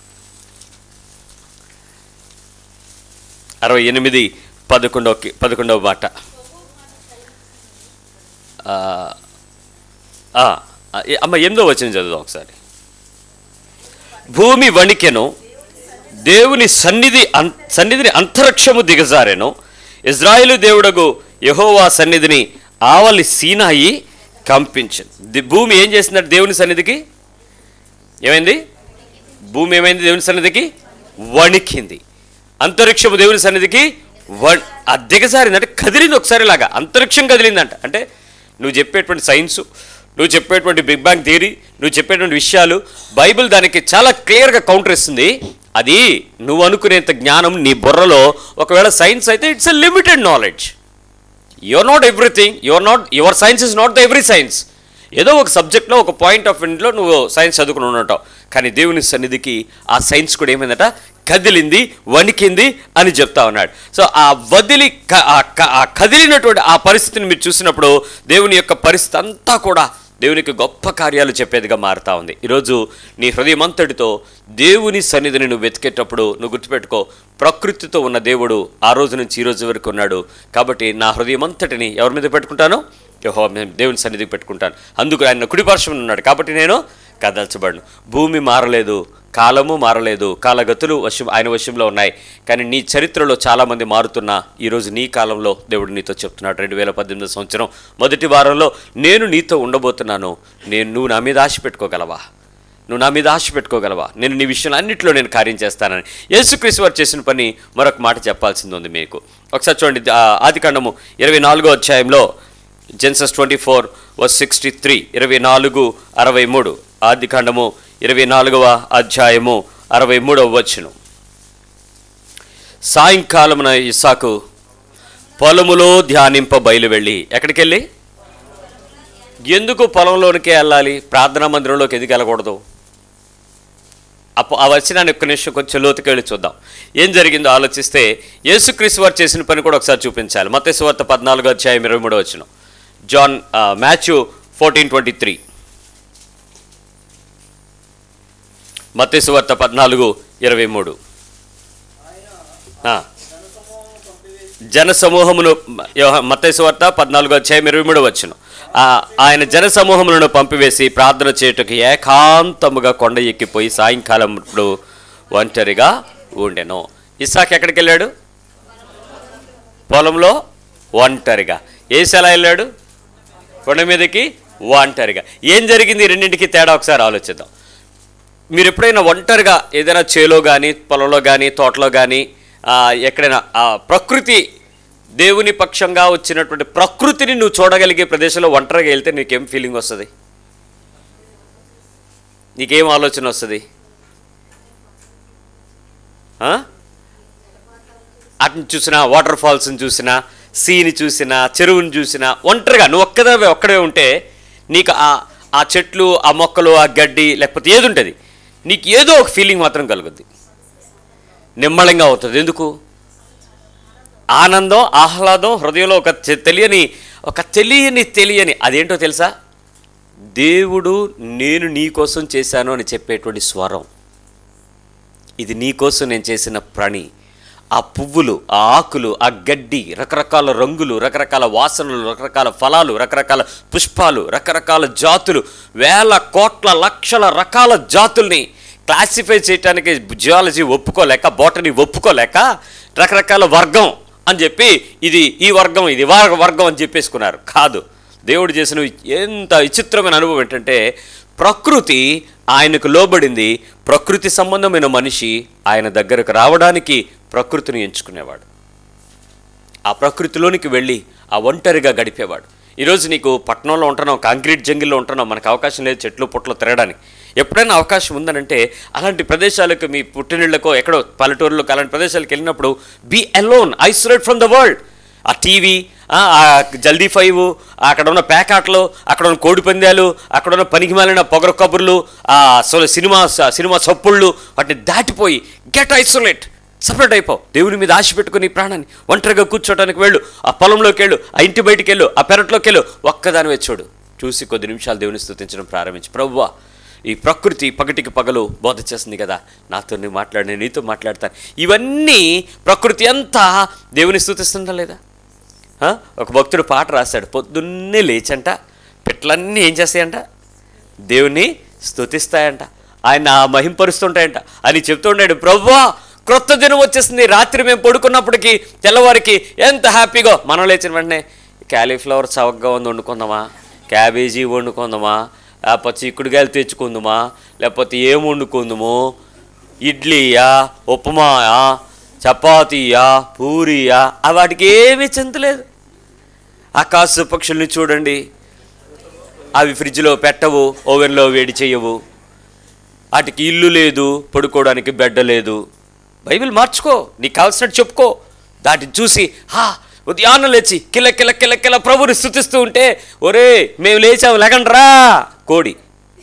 అరవై ఎనిమిది పదకొండవ కి- పదకొండవ మాట ఆ, ఆ, ఏ- అమ్మ ఎనిమిదో వచ్చిన చదువుదాం ఒకసారి భూమి వణికెను దేవుని సన్నిధి అన్ సన్నిధిని అంతరిక్షము దిగజారెను ఇజ్రాయేలు దేవుడగు యహోవా సన్నిధిని ఆవలి సీనాయి కంపించింది ది- భూమి ఏం చేసిందంటే దేవుని సన్నిధికి ఏమైంది భూమి ఏమైంది దేవుని సన్నిధికి వణికింది అంతరిక్షము దేవుని సన్నిధికి వ ఆ దిగజారింది అంటే కదిలింది ఒకసారి లాగా అంతరిక్షం కదిలిందంట అంటే నువ్వు చెప్పేటువంటి సైన్సు నువ్వు చెప్పేటువంటి బిగ్ బ్యాంగ్ థియరీ నువ్వు చెప్పేటువంటి విషయాలు బైబిల్ దానికి చాలా క్లియర్గా కౌంటర్ ఇస్తుంది అది నువ్వు అనుకునేంత జ్ఞానం నీ బుర్రలో ఒకవేళ సైన్స్ అయితే it's a limited knowledge you're not everything you're not your science is not the every science ఏదో ఒక సబ్జెక్ట్లో ఒక పాయింట్ ఆఫ్ వ్యూలో నువ్వు సైన్స్ చదువుకుని ఉంటావు కానీ దేవుని సన్నిధికి ఆ సైన్స్ కూడా ఏమైందట కదిలింది వణికింది అని చెప్తా ఉన్నాడు సో ఆ వదిలి క- ఆ క- ఆ కదిలినటువంటి ఆ పరిస్థితిని మీరు చూసినప్పుడు దేవుని యొక్క పరిస్థితి అంతా కూడా దేవునికి గొప్ప కార్యాలు చెప్పేదిగా మారుతా ఉంది ఈరోజు నీ హృదయం అంతటితో దేవుని సన్నిధిని నువ్వు వెతికేటప్పుడు నువ్వు గుర్తుపెట్టుకో ప్రకృతితో ఉన్న దేవుడు ఆ రోజు నుంచి ఈ రోజు వరకు ఉన్నాడు కాబట్టి నా హృదయం అంతటిని ఎవరి మీద పెట్టుకుంటాను యహో దేవుని సన్నిధికి పెట్టుకుంటాను అందుకు ఆయన కుడిపార్శ్వం ఉన్నాడు కాబట్టి నేను కదల్చబడను భూమి మారలేదు కాలము మారలేదు కాలగతులు వశం ఆయన వశంలో ఉన్నాయి కానీ నీ చరిత్రలో చాలామంది మారుతున్నా ఈరోజు నీ కాలంలో దేవుడు నీతో చెప్తున్నాడు రెండు వేల పద్దెనిమిది సంవత్సరం మొదటి వారంలో నేను నీతో ఉండబోతున్నాను నేను నువ్వు నా మీద ఆశ పెట్టుకోగలవా నువ్వు నా మీద ఆశ పెట్టుకోగలవా నేను నీ విషయంలో అన్నింటిలో నేను కార్యం చేస్తానని యేసుక్రీస్తు వారు చేసిన పని మరొక మాట చెప్పాల్సింది ఉంది మీకు ఒకసారి చూడండి ఆ, ఆదికాండము ఇరవై నాలుగో అధ్యాయంలో Genesis twenty four verse sixty three ఇరవై నాలుగు అరవై మూడు ఆదికాండము ఇరవై నాలుగవ అధ్యాయము అరవై మూడవ వచ్చును సాయంకాలమున ఇస్సాకు పొలములో ధ్యానింప బయలు వెళ్ళి ఎక్కడికి వెళ్ళి ఎందుకు పొలంలోనికి వెళ్ళాలి ప్రార్థనా మందిరంలోకి ఎందుకు వెళ్ళకూడదు అప్పు ఆ వచ్చినాన్ని ఒక్క నిమిషం కొంచెం లోతుకి వెళ్ళి చూద్దాం ఏం జరిగిందో ఆలోచిస్తే యేసుక్రీస్తు వారు చేసిన పని కూడా ఒకసారి చూపించాలి మత వార్త పద్నాలుగో అధ్యాయం ఇరవై మూడో వచ్చిన John Matthew fourteen twenty three మత్తేసు వార్త పద్నాలుగు ఇరవై మూడు జన సమూహమును మత్తైసు వార్త పద్నాలుగు అధ్యాయం ఇరవై మూడు వచ్చిన ఆయన జన సమూహములను పంపివేసి ప్రార్థన చేయుటకు ఏకాంతముగా కొండ ఎక్కిపోయి సాయంకాలం ఇప్పుడు ఒంటరిగా ఉండెను ఇసాక్ ఎక్కడికి వెళ్ళాడు పొలంలో ఒంటరిగా ఏసి ఎలా వెళ్ళాడు కొండ మీదకి ఒంటరిగా ఏం జరిగింది ఈ రెండింటికి తేడా ఒకసారి ఆలోచిద్దాం మీరు ఎప్పుడైనా ఒంటరిగా ఏదైనా చేలో కానీ పొలంలో కానీ తోటలో కానీ ఎక్కడైనా ఆ ప్రకృతి దేవుని పక్షంగా వచ్చినటువంటి ప్రకృతిని నువ్వు చూడగలిగే ప్రదేశంలో ఒంటరిగా వెళ్తే నీకేం ఫీలింగ్ వస్తుంది నీకేం ఆలోచన వస్తుంది అటుని చూసినా వాటర్ ఫాల్స్ని చూసినా సీని చూసినా చెరువుని చూసినా ఒంటరిగా నువ్వు ఒక్కదే ఒక్కడే ఉంటే నీకు ఆ ఆ చెట్లు ఆ మొక్కలు ఆ గడ్డి లేకపోతే ఏది ఉంటుంది నీకు ఏదో ఒక ఫీలింగ్ మాత్రం కలుగుద్ది నిమ్మళంగా అవుతుంది ఎందుకు ఆనందం ఆహ్లాదం హృదయంలో ఒక తె- తెలియని ఒక తెలియని తెలియని అదేంటో తెలుసా దేవుడు నేను నీ కోసం చేశాను అని చెప్పేటువంటి స్వరం ఇది నీ కోసం నేను చేసిన పని ఆ పువ్వులు ఆ ఆకులు ఆ గడ్డి రకరకాల రంగులు రకరకాల వాసనలు రకరకాల ఫలాలు రకరకాల పుష్పాలు రకరకాల జాతులు వేల కోట్ల లక్షల రకాల జాతుల్ని క్లాసిఫై చేయడానికి జియాలజీ ఒప్పుకోలేక బోటనీ ఒప్పుకోలేక రకరకాల వర్గం అని చెప్పి ఇది ఈ వర్గం ఇది వర్- వర్గం అని చెప్పేసుకున్నారు కాదు దేవుడు చేసిన ఎంత విచిత్రమైన అనుభవం ఏంటంటే ప్రకృతి ఆయనకు లోబడింది ప్రకృతి సంబంధమైన మనిషి ఆయన దగ్గరకు రావడానికి ప్రకృతిని ఎంచుకునేవాడు ఆ ప్రకృతిలోనికి వెళ్ళి ఆ ఒంటరిగా గడిపేవాడు ఈరోజు నీకు పట్టణంలో ఉంటున్నావు కాంక్రీట్ జంగిల్లో ఉంటున్నావు మనకు అవకాశం లేదు చెట్లు పుట్లు తిరగడానికి ఎప్పుడైనా అవకాశం ఉందనంటే అలాంటి ప్రదేశాలకు మీ పుట్టినిళ్ళకో ఎక్కడో పల్లెటూరులకు అలాంటి ప్రదేశాలకు వెళ్ళినప్పుడు be alone isolate from the world ఆ టీవీ ఆ జల్దీ ఫైవ్ అక్కడ ఉన్న ప్యాకాట్లు అక్కడ ఉన్న కోడి పందాలు అక్కడ ఉన్న పనికిమాలిన పొగరు కబుర్లు ఆ సో- సినిమా సినిమా చప్పుళ్ళు వాటిని దాటిపోయి గెట్ ఐసోలేట్ సపరేట్ అయిపో దేవుని మీద ఆశ పెట్టుకుని ఈ ప్రాణాన్ని ఒంటరిగా కూర్చోడానికి వెళ్ళు ఆ పొలంలోకి వెళ్ళు ఆ ఇంటి బయటికి వెళ్ళు ఆ పెరట్లోకి వెళ్ళు ఒక్కదాని చూడు చూసి కొద్ది నిమిషాలు దేవుని స్తుతించడం ప్రారంభించి ప్రభువా ఈ ప్రకృతి పగటికి పగలు బోధ చేస్తుంది కదా నాతో నువ్వు మాట్లాడి నేను నీతో మాట్లాడతాను ఇవన్నీ ప్రకృతి అంతా దేవుని స్తుతిస్తుందా లేదా ఆ? ఒక భక్తుడు పాట రాశాడు పొద్దున్నే లేచంట పెట్లన్నీ ఏం చేస్తాయంట దేవుని స్తుతిస్తాయంట ఆయన మహింపరుస్తుంటాయంట అని చెప్తుంటాడు ప్రవ్వా క్రొత్త దినం వచ్చేసింది రాత్రి మేము పడుకున్నప్పటికి తెల్లవారికి ఎంత హ్యాపీగా మనం లేచిన వెంటనే క్యాలీఫ్లవర్ చవకగా ఉంది వండుకుందామా క్యాబేజీ వండుకుందామా లేకపోతే చిక్కుడుకాయలు తెచ్చుకుందామా లేకపోతే ఏం వండుకుందాము ఇడ్లీయా ఉప్మాయా చపాతీయా పూరియా ఆ వాటికి ఏమీ చింతలేదు ఆకాశ పక్షుల్ని చూడండి అవి ఫ్రిడ్జ్లో పెట్టవు ఓవెన్లో వేడి చేయవు వాటికి ఇల్లు లేదు పడుకోవడానికి బెడ్ లేదు బైబిల్ మార్చుకో నీకు కావాల్సినట్టు చెప్పుకో దాటిని చూసి హా ఉదయాన్నం లేచి కిల కిల కిల కిల ప్రభుని స్థుతిస్తూ ఉంటే ఒరే మేము లేచాము లెగండ్రా కోడి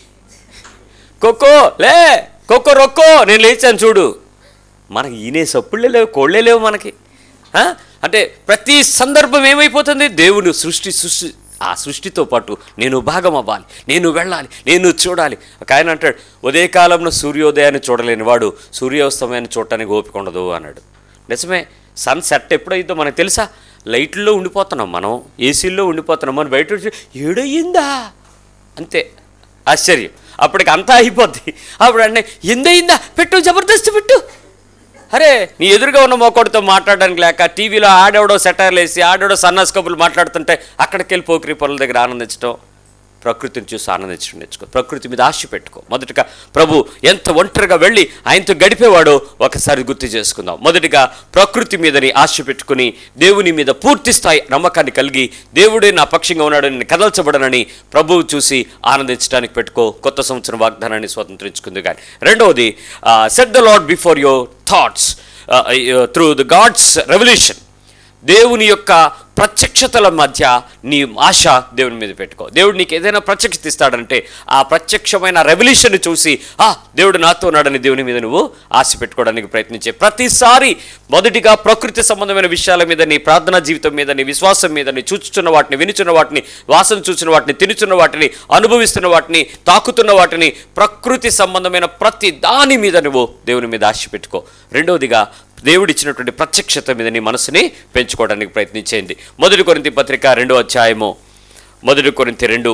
కొక్కో లే కొక్కో రొక్కో నేను లేచాను చూడు మనకి ఈనే సప్పుళ్ళే లేవు కోళ్ళే లేవు మనకి ఆ? అంటే ప్రతి సందర్భం ఏమైపోతుంది దేవుని సృష్టి సృష్టి ఆ సృష్టితో పాటు నేను భాగం అవ్వాలి నేను వెళ్ళాలి నేను చూడాలి ఒక ఆయన అంటాడు ఉదయకాలంలో సూర్యోదయాన్ని చూడలేని వాడు సూర్యాస్తమయాన్ని చూడటానికి ఓపిక ఉండదు అన్నాడు నిజమే సన్ సెట్ ఎప్పుడైందో మనకు తెలుసా లైట్లో ఉండిపోతున్నాం మనం ఏసీల్లో ఉండిపోతున్నాం మనం బయట వచ్చి ఏడయ్యిందా అంతే ఆశ్చర్యం అప్పటికి అంతా అయిపోద్ది అప్పుడు అంటే ఎందయిందా పెట్టు జబర్దస్త్ పెట్టు అరే నీ ఎదురుగా ఉన్న మోకోడితో మాట్లాడడానికి లేక టీవీలో ఆడెవడో సెటర్లు వేసి ఆడెవడో సన్నాస్ కబుర్లు మాట్లాడుతుంటే అక్కడికి వెళ్ళి పోకిరి పనుల దగ్గర ఆనందించడం ప్రకృతిని చూసి ఆనందించడం నేర్చుకో ప్రకృతి మీద ఆశ పెట్టుకో మొదటగా ప్రభు ఎంత ఒంటరిగా వెళ్ళి ఆయనతో గడిపేవాడో ఒకసారి గుర్తు చేసుకుందాం మొదటిగా ప్రకృతి మీదని ఆశ పెట్టుకుని దేవుని మీద పూర్తి స్థాయి నమ్మకాన్ని కలిగి దేవుడే నా పక్షంగా ఉన్నాడు నేను కదల్చబడనని ప్రభువు చూసి ఆనందించడానికి పెట్టుకో కొత్త సంవత్సరం వాగ్దానాన్ని స్వతంత్రించుకుంది కానీ రెండవది set the Lord before your thoughts through the God's revelation దేవుని యొక్క ప్రత్యక్షతల మధ్య నీ ఆశ దేవుని మీద పెట్టుకో దేవుడు నీకు ఏదైనా ప్రత్యక్షత ఇస్తాడంటే ఆ ప్రత్యక్షమైన రెవల్యూషన్ చూసి ఆ దేవుడు నాతో ఉన్నాడని దేవుని మీద నువ్వు ఆశ పెట్టుకోవడానికి ప్రయత్నించే ప్రతిసారి మొదటిగా ప్రకృతి సంబంధమైన విషయాల మీద నీ ప్రార్థనా జీవితం మీద నీ విశ్వాసం మీద నీ చూచుచున్న వాటిని వినుచున్న వాటిని వాసన చూచున్న వాటిని తినుచున్న వాటిని అనుభవిస్తున్న వాటిని తాకుతున్న వాటిని ప్రకృతి సంబంధమైన ప్రతి దాని మీద నువ్వు దేవుని మీద ఆశ పెట్టుకో రెండవదిగా దేవుడిచ్చినటువంటి ప్రత్యక్షత మీద నీ మనసుని పెంచుకోవడానికి ప్రయత్నించేయండి మొదటి కొరింతి పత్రిక రెండో అధ్యాయము మొదటి కొరింతి రెండు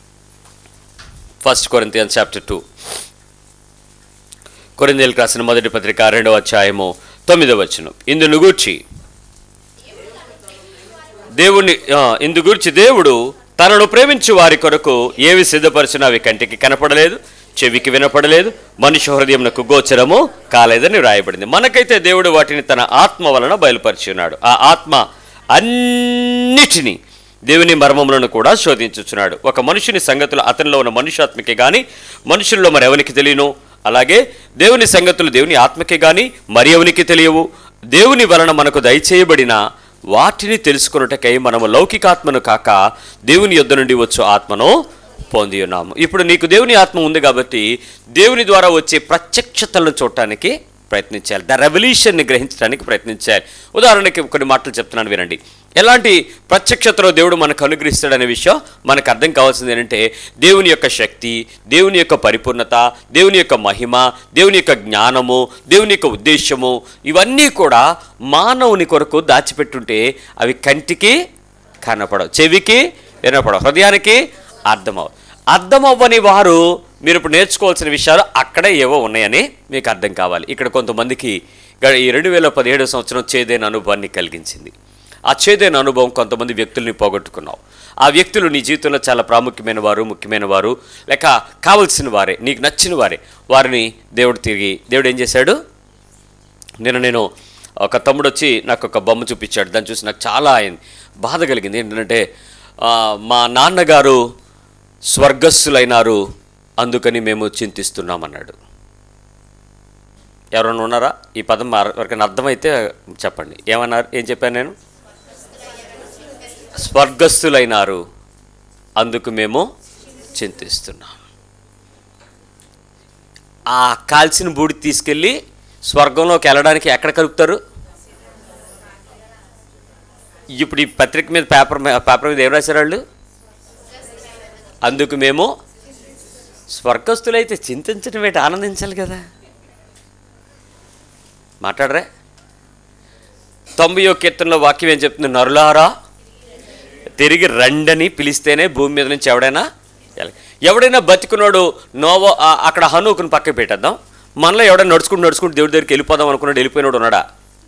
ఫస్ట్ కొరింతి చాప్టర్ టూ కొరిందేలకు రాసిన మొదటి పత్రిక రెండవ అధ్యాయము తొమ్మిదవ వచనం ఇందును గూర్చి దేవుని ఆ, ఇందు గురించి దేవుడు తనను ప్రేమించు వారి కొరకు ఏవి సిద్ధపరిచినా అవి కంటికి కనపడలేదు చెవికి వినపడలేదు మనుష్య హృదయంకు గోచరము కాలేదని వ్రాయబడింది మనకైతే దేవుడు వాటిని తన ఆత్మ వలన బయలుపరిచి ఉన్నాడు ఆ ఆత్మ అన్నిటినీ దేవుని మర్మములను కూడా శోధించుచున్నాడు ఒక మనుషుని సంగతులు అతనిలో ఉన్న మనుష్యాత్మకే గాని మనుషుల్లో మరెవనికి తెలియను అలాగే దేవుని సంగతులు దేవుని ఆత్మకే గాని మరి ఎవనికి తెలియవు దేవుని వలన మనకు దయచేయబడిన వాటిని తెలుసుకొనుటకై మనము లౌకికాత్మను కాక దేవుని యొద్ద నుండి వచ్చు ఆత్మను పొంది ఉన్నాము ఇప్పుడు నీకు దేవుని ఆత్మ ఉంది కాబట్టి దేవుని ద్వారా వచ్చే ప్రత్యక్షతలను చూడటానికి ప్రయత్నించాలి ద రెవల్యూషన్ని గ్రహించడానికి ప్రయత్నించాలి ఉదాహరణకి కొన్ని మాటలు చెప్తున్నాను వినండి ఎలాంటి ప్రత్యక్షతలో దేవుడు మనకు అనుగ్రహిస్తాడనే విషయం మనకు అర్థం కావాల్సింది ఏంటంటే దేవుని యొక్క శక్తి దేవుని యొక్క పరిపూర్ణత దేవుని యొక్క మహిమ దేవుని యొక్క జ్ఞానము దేవుని యొక్క ఉద్దేశము ఇవన్నీ కూడా మానవుని కొరకు దాచిపెట్టుంటే అవి కంటికి కనపడవు చెవికి వినపడవు హృదయానికి అర్థమవు అర్థమవ్వని వారు మీరు ఇప్పుడు నేర్చుకోవాల్సిన విషయాలు అక్కడే ఏవో ఉన్నాయని మీకు అర్థం కావాలి ఇక్కడ కొంతమందికి గ- ఈ రెండు వేల పదిహేడు సంవత్సరం చేదైన అనుభవాన్ని కలిగించింది ఆ చేదైన అనుభవం కొంతమంది వ్యక్తుల్ని పోగొట్టుకున్నావు ఆ వ్యక్తులు నీ జీవితంలో చాలా ప్రాముఖ్యమైన వారు ముఖ్యమైన వారు లేక కావలసిన వారే నీకు నచ్చిన వారే వారిని దేవుడు తిరిగి దేవుడు ఏం చేశాడు నిన్న నేను ఒక తమ్ముడు వచ్చి నాకు ఒక బొమ్మ చూపించాడు దాన్ని చూసి నాకు చాలా అయింది బాధ కలిగింది ఏంటంటే ఆ, మా నాన్నగారు స్వర్గస్థులైనారు అందుకని మేము చింతిస్తున్నామన్నాడు ఎవరైనా ఉన్నారా ఈ పదం మార- ఎవరికైనా అర్థమైతే చెప్పండి ఏమన్నారు ఏం చెప్పాను నేను స్వర్గస్థులైనారు అందుకు మేము చింతిస్తున్నాం ఆ కాల్చిన బూడి తీసుకెళ్ళి స్వర్గంలోకి వెళ్ళడానికి ఎక్కడ కలుపుతారు ఇప్పుడు ఈ పత్రిక మీద పేపర్ మీ- పేపర్ మీద ఏం రాశారు వాళ్ళు అందుకు మేము స్వర్గస్థులైతే చింతించడం ఏంటి ఆనందించాలి కదా మాట్లాడరే తొంభయో కీర్తనలో వాక్యం ఏం చెప్తుంది నరులారా తిరిగి రండని పిలిస్తేనే భూమి మీద నుంచి ఎవడైనా ఎలా- ఎవడైనా బతికున్నాడు నోవో ఆ, అక్కడ హనుకుని పక్కకి పెట్టేద్దాం మనలో ఎవడైనా నడుచుకుంటూ నడుచుకుంటూ దేవుడి దగ్గరికి వెళ్ళిపోదాం అనుకున్నాడు వెళ్ళిపోయినాడు ఉన్నాడా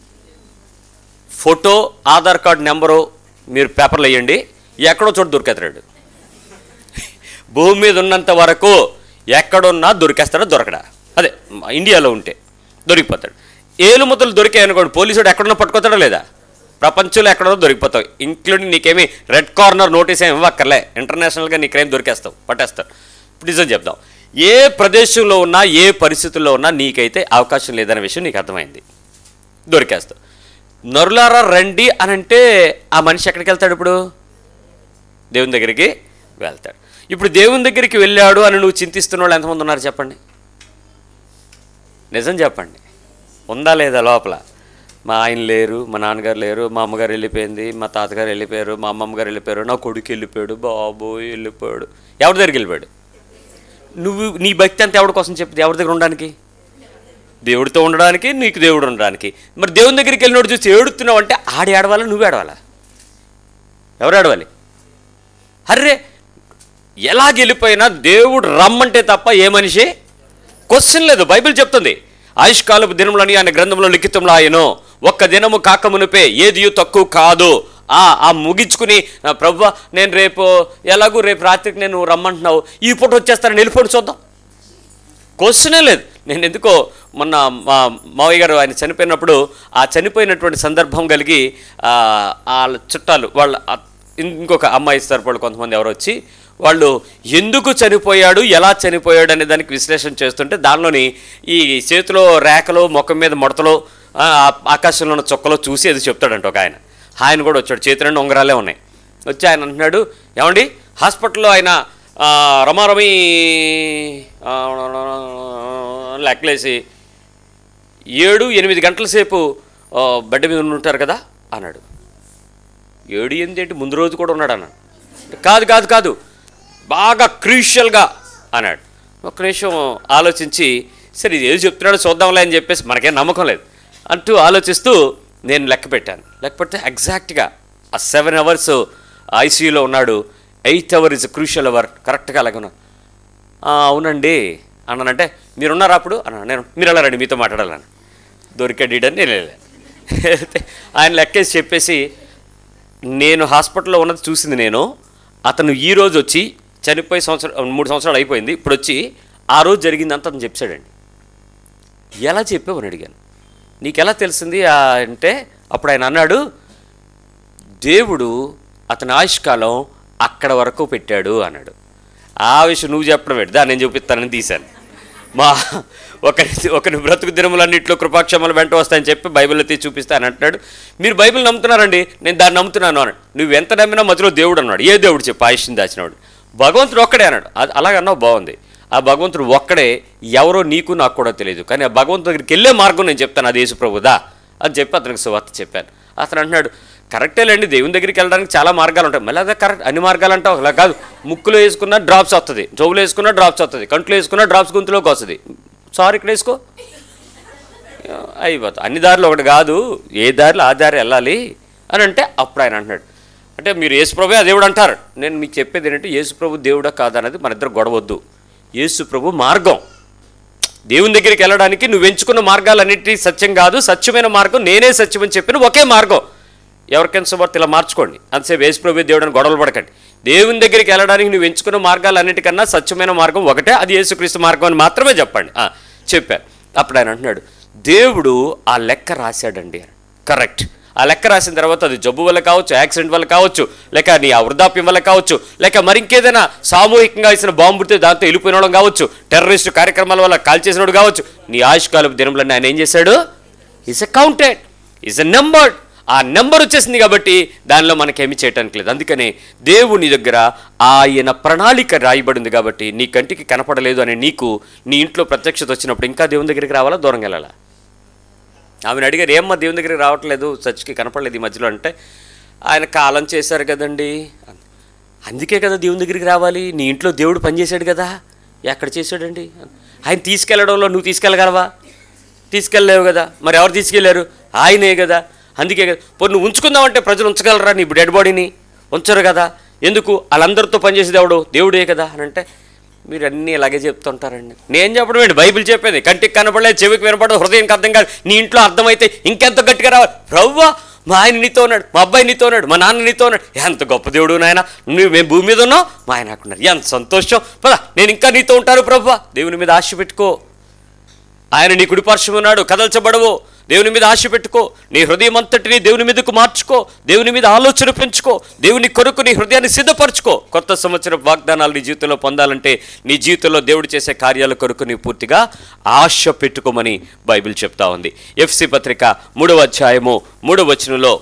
ఫోటో ఆధార్ కార్డు నెంబరు మీరు పేపర్లు వేయండి ఎక్కడో చోట దొరికేస్తాడు భూమి మీద ఉన్నంత వరకు ఎక్కడున్నా దొరికేస్తాడా దొరకడా అదే మ- ఇండియాలో ఉంటే దొరికిపోతాడు ఏలుముతలు దొరికాయి అనుకోండి పోలీసుడు ఎక్కడున్నా పట్టుకోతాడా లేదా ప్రపంచంలో ఎక్కడో దొరికిపోతావు ఇంక్లూడింగ్ నీకేమీ రెడ్ కార్నర్ నోటీస్ ఏమి ఇవ్వక్కర్లే ఇంటర్నేషనల్గా నీకేం దొరికేస్తావు పట్టేస్తావు ఇప్పుడు నిజం చెప్దాం ఏ ప్రదేశంలో ఉన్నా ఏ పరిస్థితుల్లో ఉన్నా నీకైతే అవకాశం లేదనే విషయం నీకు అర్థమైంది దొరికేస్తావు నరులారా రండి అని అంటే ఆ మనిషి ఎక్కడికి వెళ్తాడు ఇప్పుడు దేవుని దగ్గరికి వెళ్తాడు ఇప్పుడు దేవుని దగ్గరికి వెళ్ళాడు అని నువ్వు చింతిస్తున్న వాళ్ళు ఎంతమంది ఉన్నారు చెప్పండి నిజం చెప్పండి ఉందా లేదా లోపల మా ఆయన లేరు మా నాన్నగారు లేరు మా అమ్మగారు వెళ్ళిపోయింది మా తాతగారు వెళ్ళిపోయారు మా అమ్మమ్మ గారు వెళ్ళిపోయారు నా కొడుకు వెళ్ళిపోయాడు బాబోయ్ వెళ్ళిపోయాడు ఎవరి దగ్గరికి వెళ్ళిపోయాడు నువ్వు నీ భక్తి అంతా ఎవరి కోసం చెప్పింది ఎవరి దగ్గర ఉండడానికి దేవుడితో ఉండడానికి నీకు దేవుడు ఉండడానికి మరి దేవుని దగ్గరికి వెళ్ళినోడు చూసి ఏడుతున్నావు అంటే ఆడి ఆడవాలా నువ్వు ఆడవాలా ఎవరు ఆడవాలి అర్రే ఎలా గెలిపోయినా దేవుడు రమ్మంటే తప్ప ఏ మనిషి క్వశ్చన్ లేదు బైబిల్ చెప్తుంది ఆయుష్కాలపు దినములని ఆయన గ్రంథంలో లిఖితంలో ఆయనో ఒక్క దినము కాకమునిపే ఏది తక్కువ కాదు ఆ ఆ ముగించుకుని ప్రభు నేను రేపు ఎలాగూ రేపు రాత్రికి నేను రమ్మంటున్నావు ఈ పూట వచ్చేస్తానని వెళ్ళిపోయి చూద్దాం క్వశ్చనే లేదు నేను ఎందుకో మొన్న మా మావయ్య గారు ఆయన చనిపోయినప్పుడు ఆ చనిపోయినటువంటి సందర్భం కలిగి ఆ, వాళ్ళ చుట్టాలు వాళ్ళ అత్- ఇంకొక అమ్మాయి తరపుడు కొంతమంది ఎవరు వచ్చి వాళ్ళు ఎందుకు చనిపోయాడు ఎలా చనిపోయాడు అనే దానికి విశ్లేషణ చేస్తుంటే దానిలోని ఈ చేతిలో రేఖలు ముఖం మీద ముడతలు ఆ, ఆకాశంలో ఉన్న చుక్కలో చూసి అది చెప్తాడంట ఒక ఆయన ఆయన కూడా వచ్చాడు చేతి రెండు ఉంగరాలే ఉన్నాయి వచ్చి ఆయన అంటున్నాడు ఏమండి హాస్పిటల్లో ఆయన ఆ, రమారమి ఆ, లెక్కలేసి ఏడు ఎనిమిది గంటల సేపు ఆ, బెడ్ మీద ఉండి ఉంటారు కదా అన్నాడు ఏడు ఎనిమిది ఏంటి ముందు రోజు కూడా ఉన్నాడు అన్నాడు కాదు కాదు కాదు బాగా క్రూషియల్గా అన్నాడు ఒక్క నిమిషం ఆలోచించి సరే ఇది ఏది చెప్తున్నాడో చూద్దాంలే అని చెప్పేసి మనకేం నమ్మకం లేదు అంటూ ఆలోచిస్తూ నేను లెక్క పెట్టాను లెక్క పెడితే ఎగ్జాక్ట్గా ఆ సెవెన్ అవర్స్ ఐసీయూలో ఉన్నాడు eighth hour is crucial hour కరెక్ట్గా అలాగే ఉన్నాడు "ఆ, అవునండి అన్నానంటే మీరున్నారా అప్పుడు అన్నా నేను మీరు ఎలా రండి మీతో మాట్లాడాలని దొరికాడు ఈడని నేను వెళ్ళాను అయితే ఆయన లెక్కేసి చెప్పేసి నేను హాస్పిటల్లో ఉన్నది చూసింది నేను అతను ఈ రోజు వచ్చి చనిపోయి సంవత్సరం మూడు సంవత్సరాలు అయిపోయింది ఇప్పుడు వచ్చి ఆ రోజు జరిగిందంతా అతను చెప్పాడండి ఎలా చెప్పావని అడిగాను నీకు ఎలా తెలిసింది ఆ అంటే అప్పుడు ఆయన అన్నాడు దేవుడు అతని ఆయుష్కాలం అక్కడ వరకు పెట్టాడు అన్నాడు ఆ విషయం నువ్వు చెప్పడం పెట్టి దాన్ని నేను చూపిస్తానని తీశాను మా ఒకరి ఒకరి బ్రతుకు దినములన్నింటిలో కృపాక్షమలు వెంట వస్తాయని చెప్పి బైబిల్లో తీసి చూపిస్తాను అంటున్నాడు మీరు బైబిల్ నమ్ముతున్నారండి నేను దాన్ని నమ్ముతున్నాను అన్నాడు నువ్వు ఎంత నమ్మినా మధ్యలో దేవుడు అన్నాడు ఏ దేవుడు చెప్పు ఆయుష్ని దాచినవాడు భగవంతుడు ఒక్కడే అన్నాడు అది అలాగన్నావు బాగుంది ఆ భగవంతుడు ఒక్కడే ఎవరో నీకు నాకు కూడా తెలియదు కానీ ఆ భగవంతుడి దగ్గరికి వెళ్ళే మార్గం నేను చెప్తాను అది యేసు ప్రభుదా అని చెప్పి అతనికి సువార్త చెప్పాను అతను అంటున్నాడు కరెక్టేలేండి దేవుని దగ్గరికి వెళ్ళడానికి చాలా మార్గాలు ఉంటాయి మళ్ళీ అదే కరెక్ట్ అన్ని మార్గాలు అంటావు అలా కాదు ముక్కులో వేసుకున్న డ్రాప్స్ వస్తుంది చెవులో వేసుకున్న డ్రాప్స్ వస్తుంది కంట్లో వేసుకున్న డ్రాప్స్ గొంతులోకి వస్తుంది సారీ ఇక్కడ వేసుకో అయిపోతా అన్ని దారిలో ఒకటి కాదు ఏ దారిలో ఆ దారి వెళ్ళాలి అని అంటే అప్పుడు ఆయన అంటున్నాడు అంటే మీరు యేసుప్రభే ఆ దేవుడు అంటారు నేను మీకు చెప్పేది ఏంటంటే యేసుప్రభు దేవుడా కాదన్నది మన ఇద్దరు గొడవద్దు యేసుప్రభు మార్గం దేవుని దగ్గరికి వెళ్ళడానికి నువ్వు ఎంచుకున్న మార్గాలన్నిటి సత్యం కాదు సత్యమైన మార్గం నేనే సత్యం అని చెప్పిన ఒకే మార్గం ఎవరికైనా సువార్త ఇలా మార్చుకోండి అంతసేపు యేసుప్రభు దేవుడు అని గొడవలు పడకండి దేవుని దగ్గరికి వెళ్ళడానికి నువ్వు ఎంచుకున్న మార్గాలన్నిటికన్నా సత్యమైన మార్గం ఒకటే అది యేసుక్రీస్తు మార్గం అని మాత్రమే చెప్పండి ఆ, చెప్పాను అప్పుడు ఆయన అంటున్నాడు దేవుడు ఆ లెక్క రాశాడండి కరెక్ట్ ఆ లెక్క రాసిన తర్వాత అది జబ్బు వల్ల కావచ్చు యాక్సిడెంట్ వల్ల కావచ్చు లేక నీ ఆ వృద్ధాప్యం వల్ల కావచ్చు లేక మరింకేదైనా సామూహికంగా ఇచ్చిన బాంబు పుడితే దాంతో వెళ్ళిపోయిన వాళ్ళం కావచ్చు టెర్రరిస్ట్ కార్యక్రమాల వల్ల కాల్చేసినోడు కావచ్చు నీ ఆయుష్కాలపు దినంలో ఆయన ఏం చేశాడు is a counted is a numbered ఆ నెంబర్ వచ్చేసింది కాబట్టి దానిలో మనకేమీ చేయటానికి లేదు అందుకనే దేవుని దగ్గర ఆయన ప్రణాళిక రాయబడింది కాబట్టి నీ కంటికి కనపడలేదు అని నీకు నీ ఇంట్లో ప్రత్యక్షత వచ్చినప్పుడు ఇంకా దేవుని దగ్గరికి రావాలా దూరం వెళ్ళాలా ఆమెను అడిగారు ఏమ్మా దేవుని దగ్గరికి రావట్లేదు చర్చికి కనపడలేదు ఈ మధ్యలో అంటే ఆయన కాలం చేశారు కదండి అంది. అందుకే కదా దేవుని దగ్గరికి రావాలి నీ ఇంట్లో దేవుడు పనిచేశాడు కదా ఎక్కడ చేశాడండి ఆయన తీసుకెళ్లడంలో నువ్వు తీసుకెళ్ళగలవా తీసుకెళ్ళలేవు కదా మరి ఎవరు తీసుకెళ్లారు ఆయనే కదా అందుకే కదా పోనీ నువ్వు ఉంచుకుందామంటే ప్రజలు ఉంచగలరా నీ డెడ్ బాడీని ఉంచరు కదా ఎందుకు వాళ్ళందరితో పనిచేసే దేవుడు దేవుడే కదా అని అంటే మీరు అన్నీ ఇలాగే చెప్తుంటారండి నేను చెప్పడం ఏంటి బైబిల్ చెప్పేది కంటికి కనపడలేదు చెవికి వినపడదు హృదయానికి అర్థం కాదు నీ ఇంట్లో అర్థమైతే ఇంకెంత గట్టిగా రావాలి ప్రవ్వా మా ఆయన నీతో ఉన్నాడు మా అబ్బాయి నీతో ఉన్నాడు మా నాన్న నీతో ఉన్నాడు ఎంత గొప్ప దేవుడు నాయన నువ్వు మేము భూమి మీద ఉన్నావు మా ఆయన అక్కడ ఉన్నారు ఎంత సంతోషం పద నేను ఇంకా నీతో ఉంటాను ప్రవ్వా దేవుని మీద ఆశ పెట్టుకో ఆయన నీ కుడిపార్శ్వం ఉన్నాడు కదల్చబడవు దేవుని మీద ఆశ పెట్టుకో నీ హృదయం అంతటిని దేవుని మీదకు మార్చుకో దేవుని మీద ఆలోచన పెంచుకో దేవుని కొరకు నీ హృదయాన్ని సిద్ధపరచుకో కొత్త సంవత్సరం వాగ్దానాలు నీ జీవితంలో పొందాలంటే నీ జీవితంలో దేవుడు చేసే కార్యాల కొరకు నీ పూర్తిగా ఆశ పెట్టుకోమని బైబిల్ చెప్తా ఉంది ఎఫ్సి పత్రిక మూడవ అధ్యాయము మూడవ వచనంలో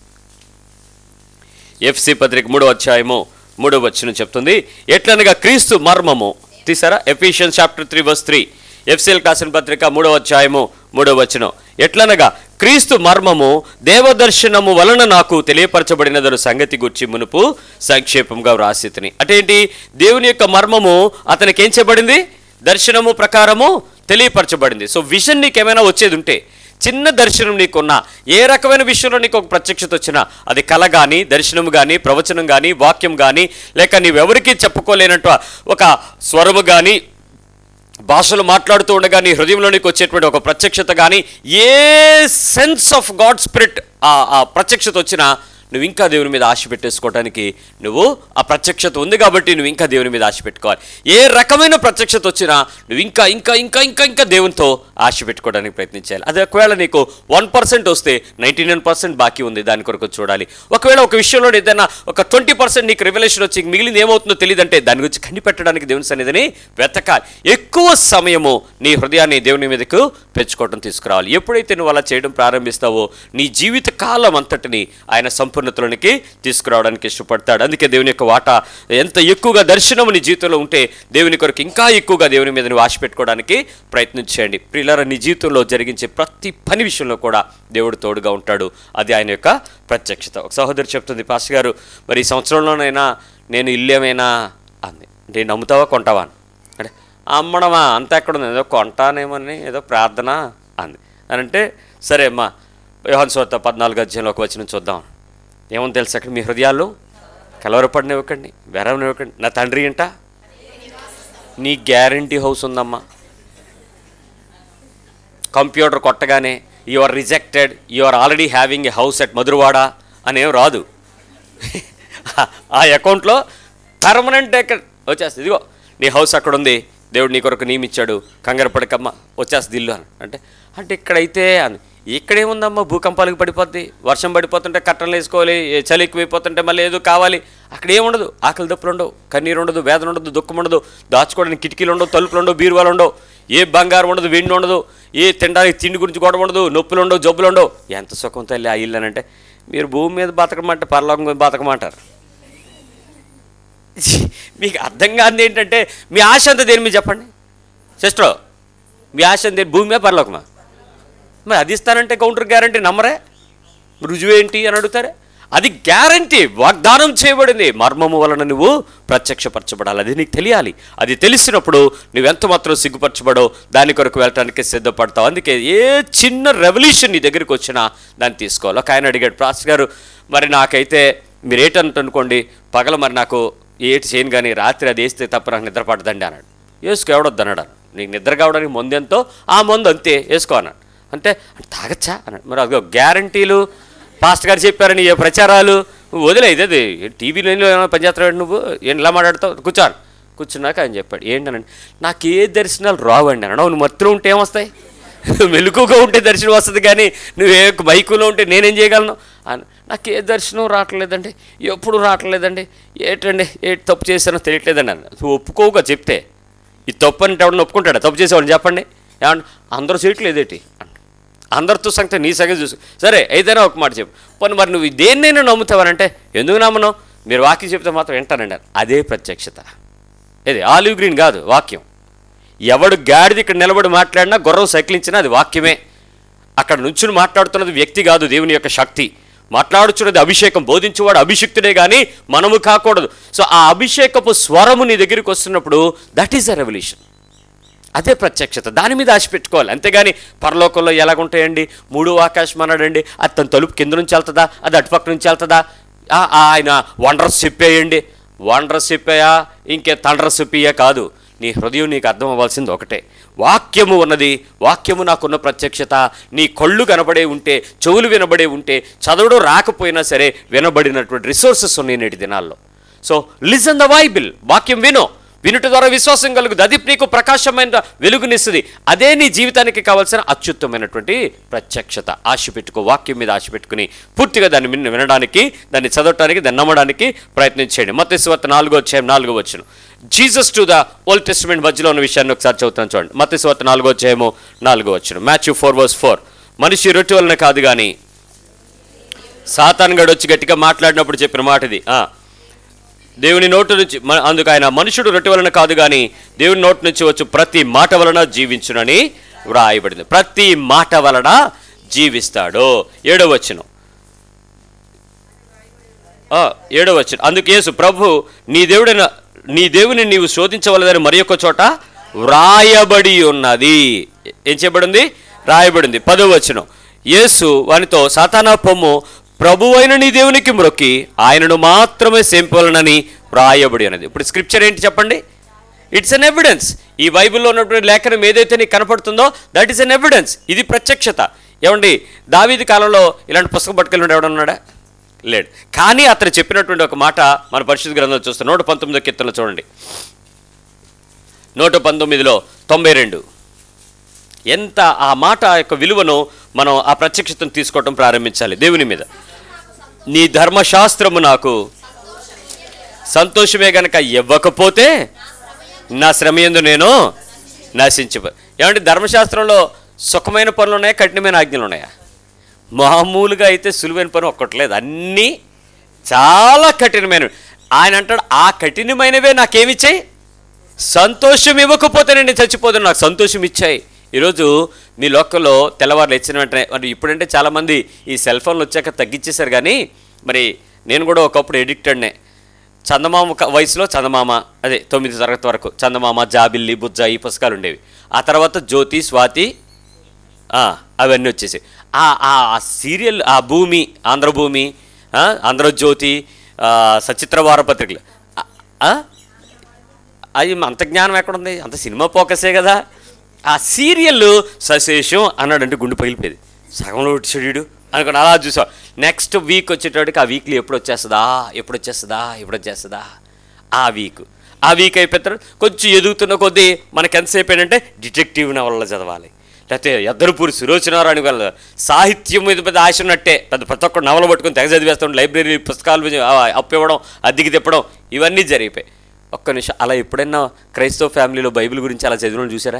ఎఫ్సి పత్రిక మూడవ అధ్యాయము మూడవ వచనం చెప్తుంది ఎట్లనగా క్రీస్తు మర్మము తీసారా Ephesian chapter three verse three ఎఫ్సిఎల్ కాసిన పత్రిక మూడవ అధ్యాయము మూడవ వచనం ఎట్లనగా క్రీస్తు మర్మము దేవదర్శనము వలన నాకు తెలియపరచబడినదను సంగతి గుర్చి మునుపు సంక్షేపంగా వ్రాసితిని అటేంటి దేవుని యొక్క మర్మము అతనికి ఏం చేయబడింది దర్శనము ప్రకారము తెలియపరచబడింది సో విజన్ నీకు ఏమైనా వచ్చేది ఉంటే చిన్న దర్శనం నీకున్నా ఏ రకమైన విషయంలో నీకు ఒక ప్రత్యక్షత వచ్చినా అది కళ కానీ దర్శనం కానీ ప్రవచనం కానీ వాక్యం కానీ లేక నీవెవరికీ చెప్పుకోలేనట్టు ఒక స్వరము కానీ భాషలు మాట్లాడుతూ ఉండగా నీ హృదయంలో నీకు వచ్చేటువంటి ఒక ప్రత్యక్షత కానీ a sense of God spirit ఆ ప్రత్యక్షత వచ్చినా నువ్వు ఇంకా దేవుని మీద ఆశ పెట్టేసుకోవడానికి నువ్వు ఆ ప్రత్యక్షత ఉంది కాబట్టి నువ్వు ఇంకా దేవుని మీద ఆశ పెట్టుకోవాలి ఏ రకమైన ప్రత్యక్షత వచ్చినా నువ్వు ఇంకా ఇంకా ఇంకా ఇంకా ఇంకా దేవునితో ఆశ పెట్టుకోవడానికి ప్రయత్నించాలి అది ఒకవేళ నీకు వన్ పర్సెంట్ వస్తే నైంటీ నైన్ పర్సెంట్ బాకీ ఉంది దాని కొరకు చూడాలి ఒకవేళ ఒక విషయంలో ఏదైనా ఒక ట్వంటీ పర్సెంట్ నీకు రివల్యూషన్ వచ్చి మిగిలింది ఏమవుతుందో తెలియదంటే దాని గురించి కనిపెట్టడానికి దేవుని సన్నిధిని వెతకాలి ఎక్కువ సమయము నీ హృదయాన్ని దేవుని మీదకు పెంచుకోవడం తీసుకురావాలి ఎప్పుడైతే నువ్వు అలా చేయడం ప్రారంభిస్తావో నీ జీవిత కాలం అంతటిని ఆయన సంపూర్ణతలోనికి తీసుకురావడానికి ఇష్టపడతాడు అందుకే దేవుని యొక్క వాటా ఎంత ఎక్కువగా దర్శనం నీ జీవితంలో ఉంటే దేవుని కొరకు ఇంకా ఎక్కువగా దేవుని మీద నువ్వు ఆశ పెట్టుకోవడానికి ప్రయత్నం చేయండి ప్రియులారా నీ జీవితంలో జరిగించే ప్రతి పని విషయంలో కూడా దేవుడు తోడుగా ఉంటాడు అది ఆయన యొక్క ప్రత్యక్షత ఒక సహోదరి చెప్తుంది పాస్ గారు మరి ఈ సంవత్సరంలోనైనా నేను ఇల్లేమైనా అంది అంటే నమ్ముతావా కొంటావా అని అంటే అమ్మడమా అంత ఎక్కడ ఉంది ఏదో కొంటానేమని ఏదో ప్రార్థన అంది అని అంటే సరే అమ్మా యోహన్ స్వార్త పద్నాలుగు అధ్యాయంలోకి వచ్చిన చూద్దాం ఏమని తెలుసు అక్కడ మీ హృదయాల్లో కలవరపడినివ్వకండి వెరవనివ్వకండి నా తండ్రి ఏంట నీ గ్యారంటీ హౌస్ ఉందమ్మా కంప్యూటర్ కొట్టగానే you are rejected you are already having a house at Madhurawada అనేం రాదు ఆ అకౌంట్లో పర్మనెంట్ వచ్చేస్తుంది ఇదిగో నీ హౌస్ అక్కడ ఉంది దేవుడు నీ కొరకు నియమించాడు కంగారు పడకమ్మ వచ్చేస్తుంది ఇల్లు అని అంటే అంటే ఇక్కడైతే అని ఇక్కడేముందమ్మా భూకంపాలకు పడిపోద్ది వర్షం పడిపోతుంటే కట్టలు వేసుకోవాలి ఏ చలి ఎక్కువైపోతుంటే మళ్ళీ ఏదో కావాలి అక్కడ ఏముండదు ఆకలి దప్పులు ఉండవు కన్నీరు ఉండదు వేదన ఉండదు దుఃఖం ఉండదు దాచుకోవడానికి కిటికీలు ఉండవు తలుపులు ఉండవు బీరువాలు ఉండవు ఏ బంగారం ఉండదు వెండి ఉండదు ఏ తినడానికి తిండి గురించి గొడవ ఉండదు నొప్పులు ఉండవు జబ్బులు ఉండవు ఎంత సుఖం తల్లి ఆ ఇల్లు అని అంటే మీరు భూమి మీద బతకమంటే పరలోకం మీద బతకమంటారు మీకు అర్థం కాదు ఏంటంటే మీ ఆశ అంతా దేని మీద చెప్పండి సిస్టర్ మీ ఆశ అంతా భూమి మీద పరలోకమా మరి అది ఇస్తానంటే కౌంటర్ గ్యారంటీ నమ్మరే రుజువేంటి అని అడుగుతారే అది గ్యారంటీ వాగ్దానం చేయబడింది మర్మము వలన నువ్వు ప్రత్యక్షపరచబడాలి అది నీకు తెలియాలి అది తెలిసినప్పుడు నువ్వెంత మాత్రం సిగ్గుపరచబడో దాని కొరకు వెళ్ళటానికి సిద్ధపడతావు అందుకే ఏ చిన్న రెవల్యూషన్ నీ దగ్గరికి వచ్చినా దాన్ని తీసుకోవాలి ఒక ఆయన అడిగాడు ప్రాస్ గారు మరి నాకైతే మీరు ఏటంట అనుకోండి పగల మరి నాకు ఏటి చేయను కానీ రాత్రి అది వేస్తే తప్ప నాకు నిద్ర పడదండి అన్నాడు వేసుకో ఎవడొద్దు అన్నాడు నీకు నిద్ర కావడానికి మందు ఎంతో ఆ మందు అంతే వేసుకో అన్నాడు అంటే తాగచ్చా అన్నాడు మరి అదిగో గ్యారంటీలు పాస్టర్ గారు చెప్పారని ఏ ప్రచారాలు నువ్వు వదిలేదు అది టీవీలో ఏమైనా పనిచేస్తాడు నువ్వు ఏం ఇలా మాట్లాడతావు కూర్చోను కూర్చున్నాక ఆయన చెప్పాడు ఏంటనండి నాకు ఏ దర్శనాలు రావండి అన్నాడు నువ్వు మత్తులో ఉంటే ఏమొస్తాయి మెలకుగా ఉంటే దర్శనం వస్తుంది కానీ నువ్వు ఏ మైకులో ఉంటే నేనేం చేయగలను అని నాకు ఏ దర్శనం రావట్లేదండి ఎప్పుడు రావట్లేదండి ఏటండి ఏ తప్పు చేశానో తెలియట్లేదండి అన్న నువ్వు ఒప్పుకోగా చెప్తే ఈ తప్పు అంటే ఎవడన్నా ఒప్పుకుంటాడా తప్పు చేసేవాడిని చెప్పండి ఏమన్నా అందరూ చేయట్లేదేటి అంట అందరితో సంగతి నీ సంగతి చూసు సరే ఏదైనా ఒక మాట చెప్పు పోనీ మరి నువ్వు దేన్నైనా నమ్ముతావనంటే ఎందుకు నమ్మను మీరు వాక్యం చెప్తే మాత్రం వింటానండి అని. అదే ప్రత్యక్షత ఇది ఆలివ్ గ్రీన్ కాదు వాక్యం ఎవడు గాడిది ఇక్కడ నిలబడి మాట్లాడినా గుర్రం సైకిలించినా అది వాక్యమే అక్కడ నుంచుని మాట్లాడుతున్నది వ్యక్తి కాదు దేవుని యొక్క శక్తి మాట్లాడుచున్నది అభిషేకం బోధించేవాడు అభిషిక్తుడే కానీ మనము కాకూడదు సో ఆ అభిషేకపు స్వరము నీ దగ్గరికి వస్తున్నప్పుడు దట్ ఈస్ అ రెవల్యూషన్ అదే ప్రత్యక్షత దాని మీద ఆశ పెట్టుకోవాలి అంతేగాని పరలోకంలో ఎలాగుంటాయండి మూడు ఆకాశం అన్నాడండి అది తన తలుపు కింద నుంచి వెళ్తుందా అది అటుపక్క నుంచి వెళ్తుందా ఆ- ఆ ఆయన వండర్స్ చెప్పేయండి వండర్ చెప్పాయా ఇంకే తండ్ర చెప్పియా కాదు నీ హృదయం నీకు అర్థం అవ్వాల్సింది ఒకటే వాక్యము ఉన్నది వాక్యము నాకున్న ప్రత్యక్షత నీ కళ్ళు కనబడే ఉంటే చెవులు వినబడే ఉంటే చదవడం రాకపోయినా సరే వినబడినటువంటి రిసోర్సెస్ ఉన్నాయి నేటి దినాల్లో సో లిసన్ ద బైబిల్ వాక్యం విను వినుట ద్వారా విశ్వాసం కలుగుతుంది అది నీకు ప్రకాశమైన వెలుగునిస్తుంది అదే నీ జీవితానికి కావాల్సిన అత్యుత్తమైనటువంటి ప్రత్యక్షత ఆశ పెట్టుకో వాక్యం మీద ఆశ పెట్టుకుని పూర్తిగా దాన్ని విన- వినడానికి దాన్ని చదవటానికి దాన్ని నమ్మడానికి ప్రయత్నించండి మత స్వత నాలుగో అధ్యాయం నాలుగో వచ్చును Jesus to the old testament మధ్యలో ఉన్న విషయాన్ని ఒకసారి చదువుతాను చూడండి మత స్వత నాలుగో అధ్యాయము నాలుగో వచ్చును మాథ్యూ ఫోర్ వర్స్ ఫోర్ మనిషి రొట్టె వలన కాదు కానీ సాతాన్ గడు వచ్చి గట్టిగా మాట్లాడినప్పుడు చెప్పిన మాట ఇది ఆ. దేవుని నోటు నుంచి మ- అందుకు ఆయన మనుషుడు రొట్టె వలన కాదు కానీ దేవుని నోటి నుంచి వచ్చు ప్రతి మాట వలన జీవించునని వ్రాయబడింది ప్రతి మాట వలన జీవిస్తాడు ఏడవ వచనం ఆ, ఏడవ వచనం అందుకు యేసు ప్రభు నీ దేవుడైన నీ దేవుని నీవు శోధించవలదని మరి ఒక చోట వ్రాయబడి ఉన్నది ఏం చేయబడింది రాయబడింది పదవ వచనం యేసు వానితో సాతానా పొమ్ము ప్రభు అయిన నీ దేవునికి మ్రొక్కి ఆయనను మాత్రమే సేంపలనని వ్రాయబడి ఉన్నది ఇప్పుడు స్క్రిప్చర్ ఏంటి చెప్పండి ఇట్స్ అన్ ఎవిడెన్స్ ఈ బైబిల్లో ఉన్నటువంటి లేఖనం ఏదైతే నీకు కనపడుతుందో దట్ ఈస్ అన్ ఎవిడెన్స్ ఇది ప్రత్యక్షత ఏమండి దావీది కాలంలో ఇలాంటి పుస్తకం పట్టుకెళ్ళి ఎవడన్నాడా లేడు కానీ అతను చెప్పినటువంటి ఒక మాట మన పరిశుద్ధ గ్రంథంలో చూస్తాం నూట పంతొమ్మిదో కీర్తనలో చూడండి నూట పంతొమ్మిదిలో తొంభై రెండు ఎంత ఆ మాట యొక్క విలువను మనం ఆ ప్రత్యక్షతను తీసుకోవటం ప్రారంభించాలి దేవుని మీద నీ ధర్మశాస్త్రము నాకు సంతోషమే గనక ఇవ్వకపోతే నా శ్రమ ఎందు నేను నశించిపో ఏమంటే ధర్మశాస్త్రంలో సుఖమైన పనులు ఉన్నాయా కఠినమైన ఆజ్ఞలు ఉన్నాయా మామూలుగా అయితే సులువైన పని ఒక్కట్లేదు అన్నీ చాలా కఠినమైనవి ఆయన అంటాడు ఆ కఠినమైనవే నాకేమిచ్చాయి సంతోషం ఇవ్వకపోతే నేను చచ్చిపోతాను నాకు సంతోషం ఇచ్చాయి ఈరోజు మీ లోకల్లో తెల్లవారులు ఇచ్చిన వెంటనే మరి ఇప్పుడంటే చాలామంది ఈ సెల్ ఫోన్లు వచ్చాక తగ్గించేశారు కానీ మరి నేను కూడా ఒకప్పుడు ఎడిక్టెడ్నే చందమామ క- వయసులో చందమామ అదే తొమ్మిది తరగతి వరకు చందమామ జాబిల్లి బుజ్జ ఈ పుస్తకాలు ఉండేవి ఆ తర్వాత జ్యోతి స్వాతి ఆ, అవన్నీ వచ్చేసి ఆ ఆ ఆ సీరియల్ ఆ భూమి ఆంధ్రభూమి ఆ, ఆంధ్రజ్యోతి ఆ, సచిత్ర వారపత్రికలు ఆ, ఆ? అది అంత జ్ఞానం ఎక్కడుంది అంత సినిమా ఫోకసే కదా ఆ సీరియల్ సశేషం అన్నాడంటే గుండె పగిలిపోయేది సగంలో చెడు అనుకుని అలా చూసాం నెక్స్ట్ వీక్ వచ్చేటప్పటికి ఆ వీక్లీ ఎప్పుడు వచ్చేస్తుందా ఎప్పుడు వచ్చేస్తుందా ఎప్పుడు వచ్చేస్తుందా ఆ వీక్ ఆ వీక్ అయిపోయిన తర్వాత కొంచెం ఎదుగుతున్న కొద్దీ మనకి ఎంతసేపు ఏంటంటే డిటెక్టివ్ నవలలో చదవాలి లేకపోతే ఎద్దరుపూరి సులోచనారాయణ వాళ్ళ సాహిత్యం మీద పెద్ద ఆశ ఉన్నట్టే పెద్ద ప్రతి ఒక్కరు నవల పట్టుకొని తెగ చదివేస్తాం లైబ్రరీ పుస్తకాలు ఆ, అప్పు ఇవ్వడం అద్దెకి తిప్పడం ఇవన్నీ జరిగిపోయాయి ఒక్క నిమిషం అలా ఎప్పుడైనా క్రైస్తవ ఫ్యామిలీలో బైబిల్ గురించి అలా చదివిన చూసారా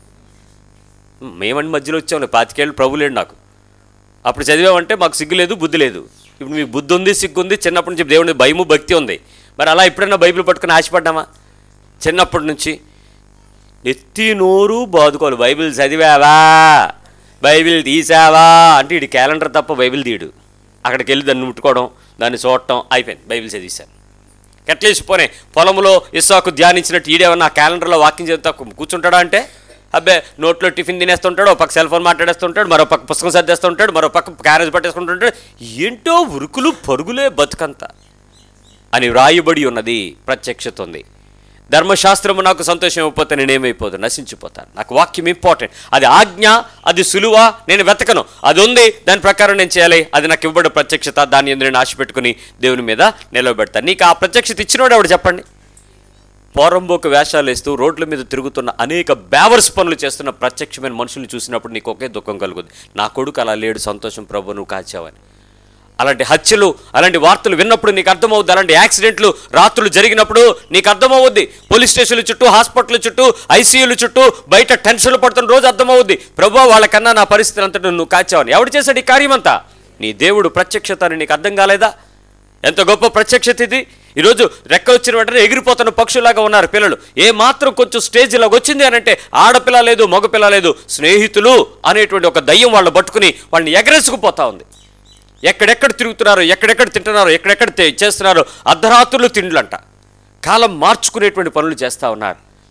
మేమండి మధ్యలో వచ్చాం పాతికేళ్ళు ప్రభు లేడు నాకు అప్పుడు చదివామంటే మాకు సిగ్గు లేదు బుద్ధి లేదు ఇప్పుడు మీకు బుద్ధి ఉంది సిగ్గు ఉంది చిన్నప్పటి నుంచి దేవుని భయము భక్తి ఉంది మరి అలా ఎప్పుడైనా బైబిల్ పట్టుకుని ఆశపడ్డామా చిన్నప్పటి నుంచి ఎత్తి నోరు బాదుకోవాలి బైబిల్ చదివావా బైబిల్ తీసావా అంటే ఇటు క్యాలెండర్ తప్ప బైబిల్ తీయడు అక్కడికి వెళ్ళి దాన్ని ముట్టుకోవడం దాన్ని చూడటం అయిపోయింది బైబిల్ చదివేశాను ఎట్లేసి పోనే పొలంలో ఇస్సాకు ధ్యానించినట్టు ఈడేమన్నా ఆ క్యాలెండర్లో వాకింగ్ చదువుతా కూర్చుంటాడా అంటే అబ్బే నోట్లో టిఫిన్ తినేస్తుంటాడు ఒక పక్క సెల్ ఫోన్ మాట్లాడేస్తుంటాడు మరో పక్క పుస్తకం సర్దేస్తుంటాడు మరో పక్క క్యారేజ్ పట్టేసుకుంటుంటాడు ఏంటో ఉరుకులు పరుగులే బతుకంతా అని వ్రాయబడి ఉన్నది ప్రత్యక్షత ఉంది ధర్మశాస్త్రము నాకు సంతోషం ఇవ్వకపోతే నేనేమైపోతాను నశించిపోతాను నాకు వాక్యం ఇంపార్టెంట్ అది ఆజ్ఞ అది సులువా నేను వెతకను అది ఉంది దాని ప్రకారం నేను చేయాలి అది నాకు ఇవ్వబడిన ప్రత్యక్షత దాన్ని ఎందుకు నేను ఆశ పెట్టుకుని దేవుని మీద నిలబెడతాను నీకు ఆ ప్రత్యక్షత ఇచ్చినోడు ఎవడు చెప్పండి పోరంబోకు వేషాలు వేస్తూ రోడ్ల మీద తిరుగుతున్న అనేక బ్యావర్స్ పనులు చేస్తున్న ప్రత్యక్షమైన మనుషుల్ని చూసినప్పుడు నీకు ఒకే దుఃఖం కలుగుతుంది నా కొడుకు అలా లేడు సంతోషం ప్రభు నువ్వు కాచావని అలాంటి హత్యలు అలాంటి వార్తలు విన్నప్పుడు నీకు అర్థమవుద్ది అలాంటి యాక్సిడెంట్లు రాత్రులు జరిగినప్పుడు నీకు అర్థమవుద్ది పోలీస్ స్టేషన్ల చుట్టూ హాస్పిటల్ చుట్టూ ఐసీయూల చుట్టూ బయట టెన్షన్లు పడుతున్న రోజు అర్థమవుద్ది ప్రభు వాళ్ళకన్నా నా పరిస్థితి అంతటా నువ్వు కాచావని ఎవడు చేశాడు ఈ కార్యమంతా నీ దేవుడు ప్రత్యక్షత అని నీకు అర్థం కాలేదా ఎంత గొప్ప ప్రత్యక్షత ఇది ఈరోజు రెక్క వచ్చిన వెంటనే ఎగిరిపోతున్న పక్షులాగా ఉన్నారు పిల్లలు ఏ మాత్రం కొంచెం స్టేజ్ ఇలాగ వచ్చింది అని అంటే ఆడపిల్ల లేదు మగపిల్ల లేదు స్నేహితులు అనేటువంటి ఒక దయ్యం వాళ్ళు పట్టుకుని వాళ్ళని ఎగరేసుకుపోతా ఉంది ఎక్కడెక్కడ తిరుగుతున్నారో ఎక్కడెక్కడ తింటున్నారో ఎక్కడెక్కడ తే- చేస్తున్నారో అర్ధరాత్రులు తిండ్లంట కాలం మార్చుకునేటువంటి పనులు చేస్తూ ఉన్నారు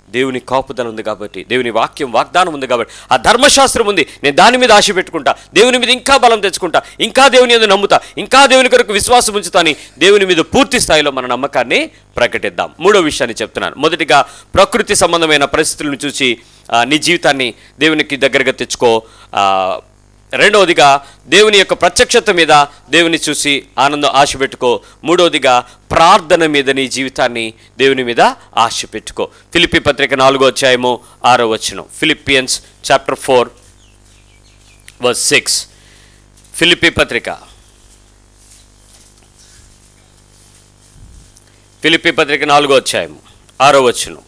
దేవుని కాపుదల ఉంది కాబట్టి దేవుని వాక్యం వాగ్దానం ఉంది కాబట్టి ఆ ధర్మశాస్త్రం ఉంది నేను దాని మీద ఆశ పెట్టుకుంటా దేవుని మీద ఇంకా బలం తెచ్చుకుంటా ఇంకా దేవుని మీద నమ్ముతా ఇంకా దేవుని కొరకు విశ్వాసం ఉంచుతా అని దేవుని మీద పూర్తి స్థాయిలో మన నమ్మకాన్ని ప్రకటిద్దాం మూడో విషయాన్ని చెప్తున్నాను మొదటిగా ప్రకృతి సంబంధమైన పరిస్థితులను చూసి ఆ, నీ జీవితాన్ని దేవునికి దగ్గరగా తెచ్చుకో ఆ, రెండవదిగా దేవుని యొక్క ప్రత్యక్షత మీద దేవుని చూసి ఆనందం ఆశ పెట్టుకో మూడవదిగా ప్రార్థన మీద నీ జీవితాన్ని దేవుని మీద ఆశ పెట్టుకో ఫిలిప్పి పత్రిక నాలుగో అధ్యాయము ఆరో వచనం Philippians chapter four verse six Philippi పత్రిక ఫిలిప్పి పత్రిక నాలుగో అధ్యాయము ఆరో వచనం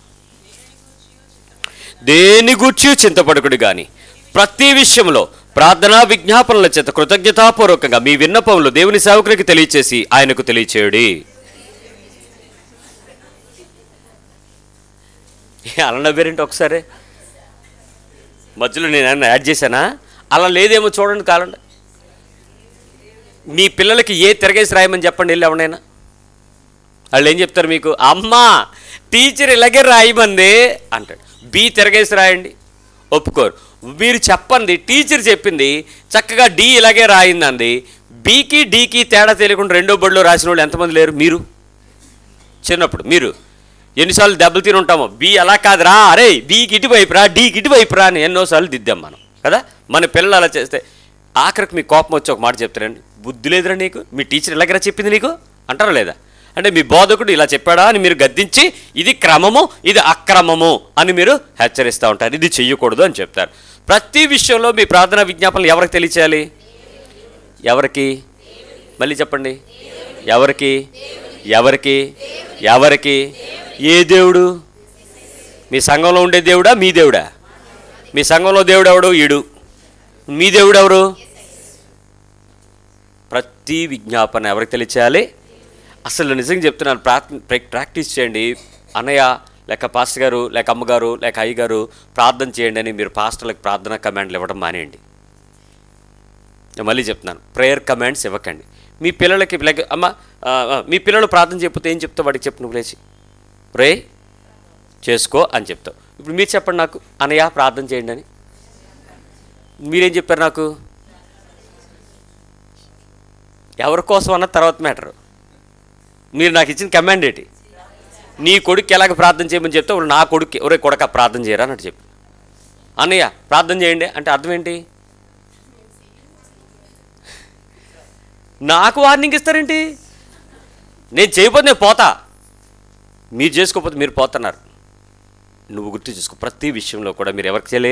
దేని గూర్చి చింతపడకుడు గాని ప్రతి విషయంలో ప్రార్థనా విజ్ఞాపనల చేత కృతజ్ఞతాపూర్వకంగా మీ విన్నపములు దేవుని సేవకునికి తెలియచేసి ఆయనకు తెలియచేయుడి అలా నవ్వారేంటి ఒకసారి మధ్యలో నేను ఏమన్నా యాడ్ చేశానా అలా లేదేమో చూడండి కాలండి మీ పిల్లలకి ఏ తిరగేసి రాయమని చెప్పండి వెళ్ళి ఎవరైనా వాళ్ళు ఏం చెప్తారు మీకు అమ్మా టీచర్ ఇలాగే రాయమంది అంటాడు బి తిరగేసి రాయండి ఒప్పుకోరు మీరు చెప్పండి టీచర్ చెప్పింది చక్కగా డి ఇలాగే రాయిందండి బీకి డీకి తేడా తెలియకుండా రెండో బడిలో రాసిన వాళ్ళు ఎంతమంది లేరు మీరు చిన్నప్పుడు మీరు ఎన్నిసార్లు దెబ్బలు తిని ఉంటామో బి అలా కాదురా అరే బీకి ఇటువైపు రా డీకి ఇటువైపు రా అని ఎన్నోసార్లు దిద్దాం మనం కదా మన పిల్లలు అలా చేస్తే ఆఖరికి మీ కోపం వచ్చి ఒక మాట చెప్తారండి బుద్ధి లేదురా నీకు మీ టీచర్ ఇలాగరా చెప్పింది నీకు అంటారా లేదా అంటే మీ బోధకుడు ఇలా చెప్పాడా అని మీరు గద్దించి ఇది క్రమము ఇది అక్రమము అని మీరు హెచ్చరిస్తూ ఉంటారు ఇది చెయ్యకూడదు అని చెప్తారు ప్రతి విషయంలో మీ ప్రార్థనా విజ్ఞాపనలు ఎవరికి తెలియచేయాలి ఎవరికి మళ్ళీ చెప్పండి ఎవరికి ఎవరికి ఎవరికి ఏ దేవుడు మీ సంఘంలో ఉండే దేవుడా మీ దేవుడా మీ సంఘంలో దేవుడు ఎవడు ఈడు మీ దేవుడు ఎవరు ప్రతి విజ్ఞాపన ఎవరికి తెలియచేయాలి అసలు నిజంగా చెప్తున్నాను ప్రార్థన ప్రాక్టీస్ చేయండి అన్నయ్య లేక పాస్టర్ గారు లేక అమ్మగారు లేక అయ్యగారు ప్రార్థన చేయండి అని మీరు పాస్టర్లకు ప్రార్థన కమాండ్లు ఇవ్వడం మానేయండి నేను మళ్ళీ చెప్తున్నాను ప్రేయర్ కమాండ్స్ ఇవ్వకండి మీ పిల్లలకి లైక్ అమ్మ ఆ, ఆ, మీ పిల్లలు ప్రార్థన చెప్పితే ఏం చెప్తావు వాడికి చెప్పు నువ్వు లేచి ప్రే చేసుకో అని చెప్తావు ఇప్పుడు మీరు చెప్పండి నాకు అనయ్య ప్రార్థన చేయండి అని మీరేం చెప్పారు నాకు ఎవరి కోసం అన్న తర్వాత మ్యాటర్ మీరు నాకు ఇచ్చిన కమాండ్ ఏంటి నీ కొడుకు ఎలాగ ప్రార్థన చేయమని చెప్తే "ఒరే, నా కొడుకు ఒరే కొడక ప్రార్థన చేయరా అన్నట్టు చెప్పి అన్నయ్య ప్రార్థన చేయండి అంటే అర్థం ఏంటి నాకు వార్నింగ్ ఇస్తారేంటి నేను చేయకపోతే నేను పోతా మీరు చేసుకోకపోతే మీరు పోతున్నారు నువ్వు గుర్తు చేసుకో ప్రతి విషయంలో కూడా మీరు ఎవరికి చేయలే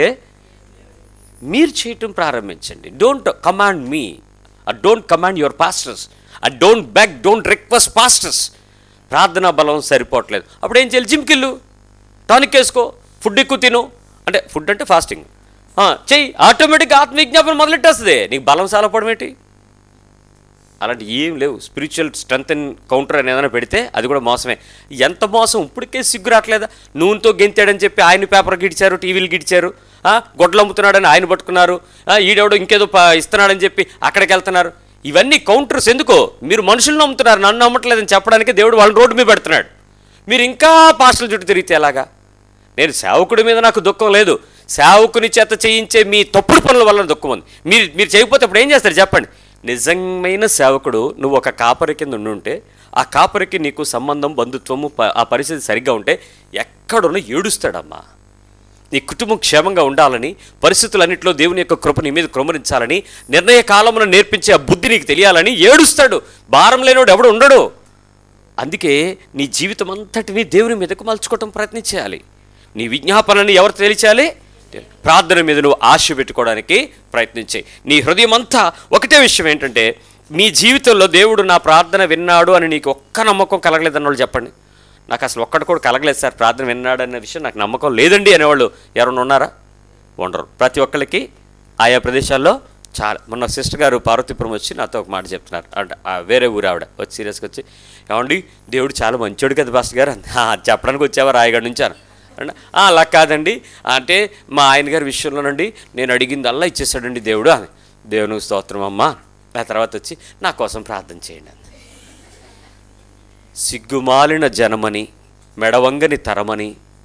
మీరు చేయటం ప్రారంభించండి don't command me I don't command your pastors I don't back don't request pastors ప్రార్థనా బలం సరిపోవట్లేదు అప్పుడు ఏం చేయాలి జిమ్కి వెళ్ళు టానిక్ వేసుకో ఫుడ్ ఎక్కువ తిను అంటే ఫుడ్ అంటే ఫాస్టింగ్ చెయ్యి ఆటోమేటిక్గా ఆత్మవిజ్ఞాపన మొదలెట్టేస్తుంది నీకు బలం సాలపడం ఏంటి అలాంటి ఏం లేవు స్పిరిచువల్ స్ట్రెంత్ అండ్ కౌంటర్ అని ఏదైనా పెడితే అది కూడా మోసమే ఎంత మోసం ఇప్పటికే సిగ్గు రావట్లేదా నూనెతో గెంతాడని చెప్పి ఆయన పేపర్ గిడిచారు టీవీలు గిడిచారు ఆ, గొడ్లు అమ్ముతున్నాడని ఆయన పట్టుకున్నారు ఆ, ఈడెవడో ఇంకేదో ప- ఇస్తున్నాడని చెప్పి అక్కడికి వెళ్తున్నారు ఇవన్నీ కౌంటర్స్ ఎందుకో మీరు మనుషులను నమ్ముతున్నారు నన్ను నమ్మట్లేదని చెప్పడానికి దేవుడు వాళ్ళని రోడ్డు మీద పెడుతున్నాడు మీరు ఇంకా పాస్టల్ చుట్టూ తిరిగితే ఎలాగా నేను సేవకుడి మీద నాకు దుఃఖం లేదు సేవకుని చేత చేయించే మీ తప్పుడు పనుల వల్ల దుఃఖం ఉంది మీరు మీరు చేయకపోతే అప్పుడు ఏం చేస్తారు చెప్పండి నిజమైన సేవకుడు నువ్వు ఒక కాపరి కింద ఉండి ఉంటే ఆ కాపరికి నీకు సంబంధం బంధుత్వము ప- ఆ పరిస్థితి సరిగ్గా ఉంటే ఎక్కడున్నా ఏడుస్తాడమ్మా నీ కుటుంబం క్షేమంగా ఉండాలని పరిస్థితులన్నింటిలో దేవుని యొక్క కృప నీ మీద కృమరించాలని నిర్ణయ కాలమున నేర్పించే ఆ బుద్ధి నీకు తెలియాలని ఏడుస్తాడు భారం లేనివాడు ఎవడు ఉండడు అందుకే నీ జీవితం అంతటిని దేవుని మీదకు మలుచుకోవటం ప్రయత్నించాలి నీ విజ్ఞాపనని ఎవరు తెలిచాలి ప్రార్థన మీద నువ్వు ఆశ పెట్టుకోవడానికి ప్రయత్నించే నీ హృదయం అంతా ఒకటే విషయం ఏంటంటే నీ జీవితంలో దేవుడు నా ప్రార్థన విన్నాడు అని నీకు ఒక్క నమ్మకం కలగలేదన్న వాళ్ళు చెప్పండి నాకు అసలు ఒక్కడు కూడా కలగలేదు సార్ ప్రార్థన విన్నాడు అనే విషయం నాకు నమ్మకం లేదండి అనేవాళ్ళు ఎవరైనా ఉన్నారా ఉండరు ప్రతి ఒక్కరికి ఆయా ప్రదేశాల్లో చాలా మొన్న సిస్టర్ గారు పార్వతీపురం వచ్చి నాతో ఒక మాట చెప్తున్నారు అంటే ఆ వేరే ఊరు ఆవిడ వచ్చి సీరియస్గా వచ్చి ఏమండి దేవుడు చాలా మంచోడు కదా పాస్టర్ గారు అంది. "ఆ, చెప్పడానికి వచ్చావా రాయగడ నుంచి అని అంటే, "ఆ, అలా కాదండి అంటే మా ఆయన గారి విషయంలోనండి నేను అడిగింది అల్లా ఇచ్చేసాడండి దేవుడు అని దేవునికి స్తోత్రం అమ్మా ఆ తర్వాత వచ్చి నా కోసం ప్రార్థన చేయండి అంది సిగ్గుమాలిన జనమని మెడవంగని తరమని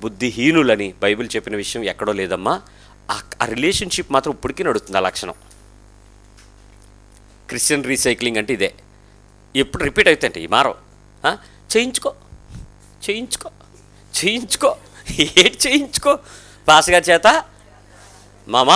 బుద్ధిహీనులని బైబిల్ చెప్పిన విషయం ఎక్కడో లేదమ్మా ఆ ఆ రిలేషన్షిప్ మాత్రం ఇప్పటికీ నడుస్తుంది ఆ లక్షణం క్రిస్టియన్ రీసైక్లింగ్ అంటే ఇదే ఎప్పుడు రిపీట్ అవుతాయంటే ఈ మారం ఆ? చేయించుకో చేయించుకో చేయించుకో ఏంటి చేయించుకో పాసగా చేత మామా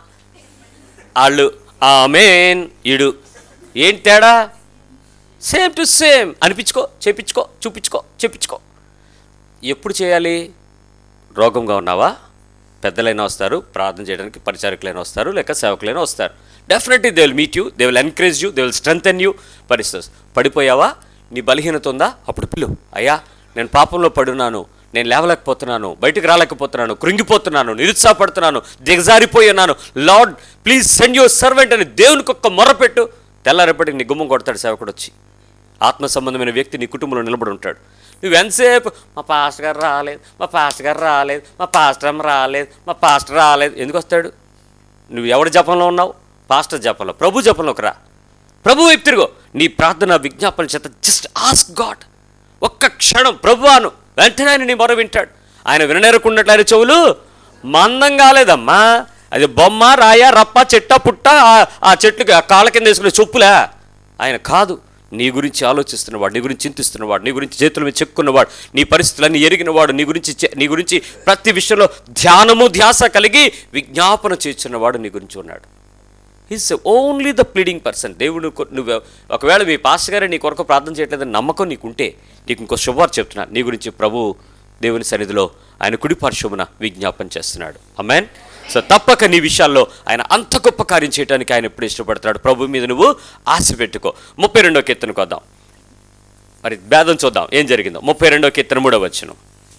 వాళ్ళు ఆమెన్ ఇడు ఏంటి తేడా సేమ్ టు సేమ్ అనిపించుకో చేపించుకో చూపించుకో చెప్పించుకో ఎప్పుడు చేయాలి రోగంగా ఉన్నావా పెద్దలైనా వస్తారు ప్రార్థన చేయడానికి పరిచారకులైనా వస్తారు లేక సేవకులైనా వస్తారు definitely they will meet you they will encourage you they will strengthen you పరిస్థితి పడిపోయావా నీ బలహీనత ఉందా అప్పుడు పిలు అయ్యా నేను పాపంలో పడున్నాను నేను లేవలేకపోతున్నాను బయటికి రాలేకపోతున్నాను కృంగిపోతున్నాను నిరుత్సాహపడుతున్నాను దిగజారిపోయి ఉన్నాను Lord please send your servant అని దేవునికి ఒక్క మొరపెట్టు తెల్లారేపటికి నీ గుమ్మం కొడతాడు సేవకుడు వచ్చి ఆత్మ సంబంధమైన వ్యక్తి నీ కుటుంబంలో నిలబడి ఉంటాడు నువ్వు ఎంతసేపు మా పాస్టర్ గారు రాలేదు మా పాస్టర్ గారు రాలేదు మా పాస్టర్ అమ్మ రాలేదు మా పాస్టర్ రాలేదు ఎందుకు వస్తాడు నువ్వు ఎవరి జపంలో ఉన్నావు పాస్టర్ జపంలో ప్రభు జపంలోకి రా ప్రభు వైపు తిరుగు నీ ప్రార్థన విజ్ఞాపన చేత జస్ట్ ఆస్క్ గాడ్ ఒక్క క్షణం ప్రభు అను వెంటనే ఆయన నీ మొర వింటాడు ఆయన విననేరకున్నట్లు ఆయన చెవులు మందం కాలేదమ్మా అది బొమ్మ రాయ రప్ప చెట్ట పుట్ట ఆ- ఆ చెట్లుకి ఆ కాళ్ళ కింద వేసుకునే చెప్పులా ఆయన కాదు నీ గురించి ఆలోచిస్తున్నవాడు నీ గురించి చింతిస్తున్నవాడు నీ గురించి చేతుల మీద చెక్కున్నవాడు నీ పరిస్థితులన్నీ ఎరిగినవాడు నీ గురించి చే- నీ గురించి ప్రతి విషయంలో ధ్యానము ధ్యాస కలిగి విజ్ఞాపన చేస్తున్నవాడు నీ గురించి ఉన్నాడు is only the pleading person దేవుడు కొ- నువ్వు ఒకవేళ మీ పాస్టర్ గారే నీ కొరకు ప్రార్థన చేయట్లేదని నమ్మకం నీకుంటే నీకు ఇంకో శుభవార్త చెప్తున్నా నీ గురించి ప్రభు దేవుని సన్నిధిలో ఆయన కుడి పార్శ్వమున విజ్ఞాపన చేస్తున్నాడు అమ్మాన్ సో తప్పక నీ విషయాల్లో ఆయన అంత గొప్ప కార్యం చేయడానికి ఆయన ఎప్పుడు ఇష్టపడతాడు ప్రభు మీద నువ్వు ఆశ పెట్టుకో ముప్పై రెండో కీర్తనకు వద్దాం మరి భేదం చూద్దాం ఏం జరిగిందో ముప్పై రెండో కీర్తన మూడో వచ్చును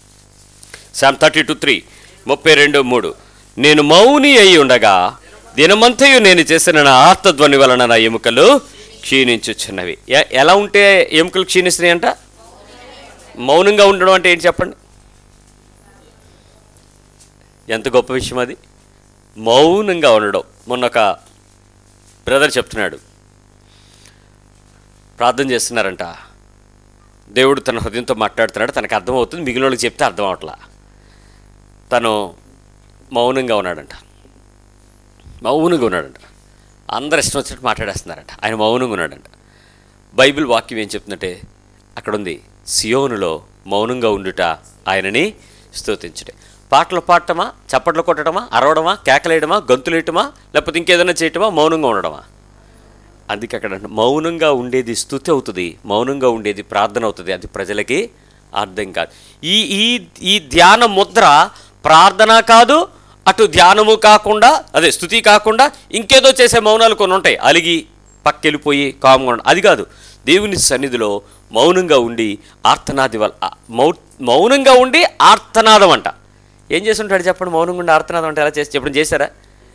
శామ్ థర్టీ టు త్రీ ముప్పై రెండు మూడు నేను మౌని అయి ఉండగా దినమంతయు నేను చేసిన నా ఆర్తధ్వని వలన నా ఎముకలు క్షీణించుచున్నవి ఎ- ఎలా ఉంటే ఎముకలు క్షీణిస్తున్నాయి అంట మౌనంగా ఉండడం అంటే ఏంటి చెప్పండి ఎంత గొప్ప విషయం అది మౌనంగా ఉండడం మొన్న ఒక బ్రదర్ చెప్తున్నాడు ప్రార్థన చేస్తున్నారంట దేవుడు తన హృదయంతో మాట్లాడుతున్నాడు తనకు అర్థమవుతుంది మిగిలిన వాళ్ళకి చెప్తే అర్థం అవట్లా తను మౌనంగా ఉన్నాడంట మౌనంగా ఉన్నాడంట అందరు ఇష్టం వచ్చినట్టు మాట్లాడేస్తున్నారంట ఆయన మౌనంగా ఉన్నాడంట బైబిల్ వాక్యం ఏం చెప్తుందంటే అక్కడ ఉంది సియోనులో మౌనంగా ఉండుట ఆయనని స్తుతించుటే పాటలు పాడటమా చప్పట్లు కొట్టడమా అరవడమా కేకలేయడమా గంతులేయటమా లేకపోతే ఇంకేదైనా చేయటమా మౌనంగా ఉండడమా అందుకే అక్కడ అంట- మౌనంగా ఉండేది స్థుతి అవుతుంది మౌనంగా ఉండేది ప్రార్థన అవుతుంది అది ప్రజలకి అర్థం కాదు ఈ ఈ ఈ ధ్యాన ముద్ర ప్రార్థన కాదు అటు ధ్యానము కాకుండా అదే స్థుతి కాకుండా ఇంకేదో చేసే మౌనాలు కొన్ని ఉంటాయి అలిగి పక్కెళ్ళిపోయి కామ్గా ఉండడం అది కాదు దేవుని సన్నిధిలో మౌనంగా ఉండి ఆర్తనాది వల్ల ఆ, మౌ మౌనంగా ఉండి ఆర్తనాదం అంట ఏం చేసి ఉంటాడు చెప్పండి మౌనంగా ఉండి ఆర్తనాదం అంటే ఎలా చేసి చెప్పడం చేశారా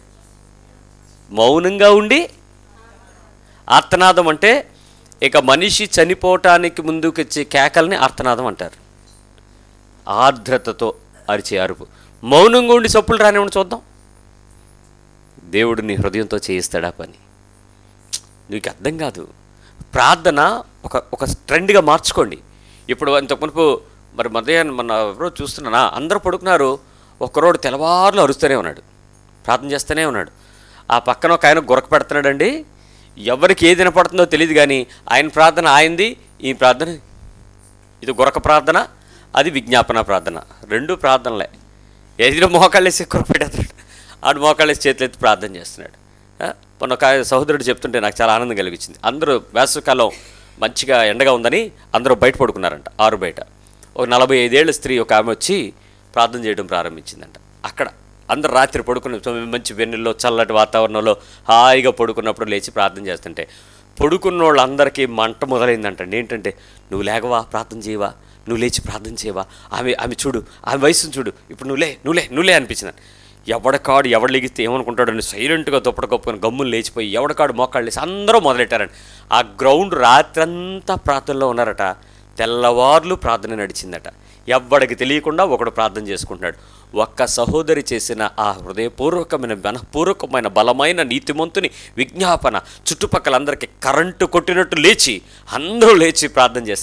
మౌనంగా ఉండి ఆర్తనాదం అంటే ఇక మనిషి చనిపోవటానికి ముందుకు వచ్చే కేకల్ని ఆర్తనాదం అంటారు ఆర్ద్రతతో అరిచే అరుపు మౌనంగా ఉండి చప్పులు రానివ్వండి చూద్దాం దేవుడు నీ హృదయంతో చేయిస్తాడా పని నీకు అర్థం కాదు ప్రార్థన ఒక ఒక ట్రెండ్గా మార్చుకోండి ఇప్పుడు ఇంత మునుపు మరి మధ్యాహ్నం మన ఎవరో చూస్తున్నానా అందరూ పడుకున్నారు ఒక్కరోడు తెల్లవారులు అరుస్తూనే ఉన్నాడు ప్రార్థన చేస్తూనే ఉన్నాడు ఆ పక్కన ఒక ఆయన గురక పెడుతున్నాడండి ఎవరికి ఏది వినపడుతుందో తెలియదు కానీ ఆయన ప్రార్థన ఆయనది ఈ ప్రార్థన ఇది గురక ప్రార్థన అది విజ్ఞాపన ప్రార్థన రెండు ప్రార్థనలే ఎదురు మోకాళ్ళేసి కుర పెట్టేస్తాడు ఆడు మోకాళ్ళేసి చేతులు ఎత్తి ప్రార్థన చేస్తున్నాడు ఆ, మొన్న ఒక ఆయన సహోదరుడు చెప్తుంటే నాకు చాలా ఆనందం కలిగించింది అందరూ వేసవికాలం మంచిగా ఎండగా ఉందని అందరూ బయట పడుకున్నారంట ఆరు బయట ఒక నలభై ఐదేళ్ల స్త్రీ ఒక ఆమె వచ్చి ప్రార్థన చేయడం ప్రారంభించిందంట అక్కడ అందరు రాత్రి పడుకుని తొమ్మిది మంచి వెన్నెల్లో చల్లటి వాతావరణంలో హాయిగా పడుకున్నప్పుడు లేచి ప్రార్థన చేస్తుంటే పడుకున్న వాళ్ళందరికీ మంట మొదలైందంటండి ఏంటంటే నువ్వు లేకవా ప్రార్థన చేయవా నువ్వు లేచి ప్రార్థన చేయవా ఆమె ఆమె చూడు ఆమె వయసును చూడు ఇప్పుడు నువ్వులే నువ్వులే నువ్వులే అనిపించింది ఎవడకాడు ఎవడు లెగిస్తే ఏమనుకుంటాడని సైలెంట్గా దుప్పట కప్పుకొని గమ్ములు లేచిపోయి ఎవడకాడు మోకాళ్ళు లేచి అందరూ మొదలెట్టారండి ఆ గ్రౌండ్ రాత్రంతా ప్రార్థనలో ఉన్నారట తెల్లవార్లు ప్రార్థన నడిచిందట ఎవ్వడికి తెలియకుండా ఒకడు ప్రార్థన చేసుకుంటున్నాడు ఒక్క సహోదరి చేసిన ఆ హృదయపూర్వకమైన మనఃపూర్వకమైన బలమైన నీతిమంతుని విజ్ఞాపన చుట్టుపక్కల అందరికీ కరెంటు కొట్టినట్టు లేచి అందరూ లేచి ప్రార్థన చేశారు